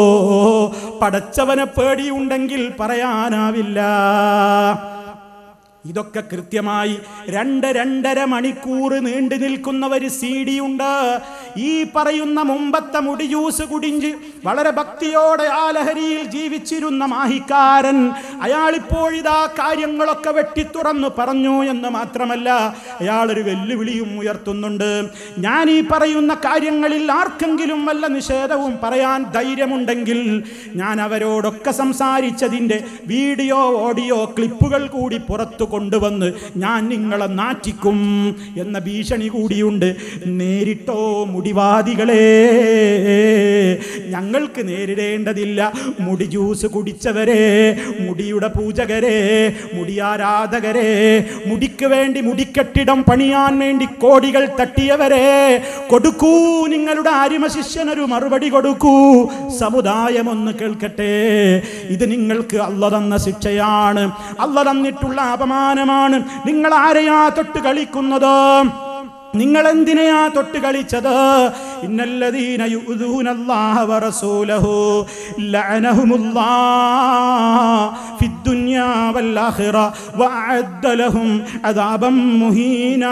പടച്ചവനെ പേടിയുണ്ടെങ്കിൽ പറയാനാവില്ല ഇതൊക്കെ കൃത്യമായി രണ്ട് രണ്ടര മണിക്കൂർ നീണ്ടു നിൽക്കുന്ന ഒരു സി ഡി ഉണ്ട് ഈ പറയുന്ന മുമ്പത്തെ മുടി ജ്യൂസ് കുടിഞ്ച് വളരെ ഭക്തിയോടെ ആ ലഹരിയിൽ ജീവിച്ചിരുന്ന മാഹിക്കാരൻ അയാളിപ്പോഴിതാ കാര്യങ്ങളൊക്കെ വെട്ടിത്തുറന്നു പറഞ്ഞു എന്ന് മാത്രമല്ല അയാളൊരു വെല്ലുവിളിയും ഉയർത്തുന്നുണ്ട് ഞാൻ ഈ പറയുന്ന കാര്യങ്ങളിൽ ആർക്കെങ്കിലും വല്ല നിഷേധവും പറയാൻ ധൈര്യമുണ്ടെങ്കിൽ ഞാൻ അവരോടൊക്കെ സംസാരിച്ചതിൻ്റെ വീഡിയോ ഓഡിയോ ക്ലിപ്പുകൾ കൂടി പുറത്തു കൊണ്ടുവന്ന് ഞാൻ നിങ്ങളെ നാറ്റിക്കും എന്ന ഭീഷണി കൂടിയുണ്ട് നേരിട്ടോ മുടിവാദികളെ ഞങ്ങൾക്ക് നേരിടേണ്ടതില്ല മുടി ജ്യൂസ് കുടിച്ചവരെ മുടിയുടെ പൂജകരെ മുടി ആരാധകരെ മുടിക്ക് വേണ്ടി മുടിക്കെട്ടിടം പണിയാൻ വേണ്ടി കോടികൾ തട്ടിയവരെ കൊടുക്കൂ നിങ്ങളുടെ ആരിമ ശിഷ്യനൊരു മറുപടി കൊടുക്കൂ സമുദായം ഒന്ന് കേൾക്കട്ടെ ഇത് നിങ്ങൾക്ക് അല്ല തന്ന ശിക്ഷയാണ് അല്ല തന്നിട്ടുള്ള അപമാനമാണ് നിങ്ങൾ ആരെയാ തൊട്ട് കളിക്കുന്നത് നിങ്ങൾ എന്തിനെയാ തൊട്ട് കളിച്ചത് ഇന്നല്ലദീന യുദൂനല്ലാഹ വറസൂലഹു ലഅനഹുമുല്ലാഹ് ഫിദ്ദുനിയാ വൽആഖിറ വഅദ്ദ ലഹും അദാബം മുഹീനാ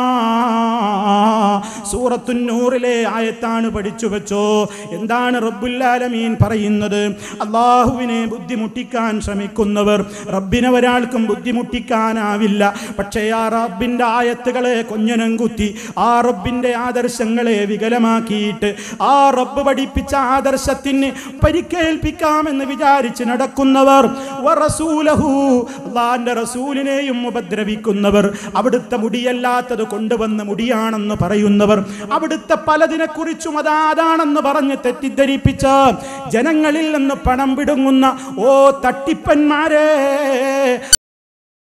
സൂറത്തുൻ നൂറിലെ ആയത്താണ് പഠിച്ചു വെച്ചോ എന്താണ് റബ്ബുൽ ആലമീൻ പറയുന്നത് അള്ളാഹുവിനെ ബുദ്ധിമുട്ടിക്കാൻ ശ്രമിക്കുന്നവർ റബ്ബിനെ ഒരാൾക്കും ബുദ്ധിമുട്ടിക്കാനാവില്ല പക്ഷേ ആ റബ്ബിന്റെ ആയത്തുകളെ കൊഞ്ഞനം കുത്തി ആ റബ്ബിന്റെ ആദർശങ്ങളെ വികലമാക്കിയിട്ട് ആ റബ്ബ് പഠിപ്പിച്ച ആദർശത്തിന് പരിക്കേൽപ്പിക്കാമെന്ന് വിചാരിച്ച് നടക്കുന്നവർ വറസൂലഹു അള്ളാന്റെ റസൂലിനെയും ഉപദ്രവിക്കുന്നവർ അവിടുത്തെ മുടിയല്ലാത്തത് കൊണ്ടുവന്ന മുടിയാണെന്ന് പറയുന്നവർ അവിടുത്തെ പലതിനെ കുറിച്ചും അതാ അതാണെന്ന് പറഞ്ഞ് തെറ്റിദ്ധരിപ്പിച്ച ജനങ്ങളിൽ നിന്ന് പണം പിടുങ്ങുന്ന ഓ തട്ടിപ്പന്മാരെ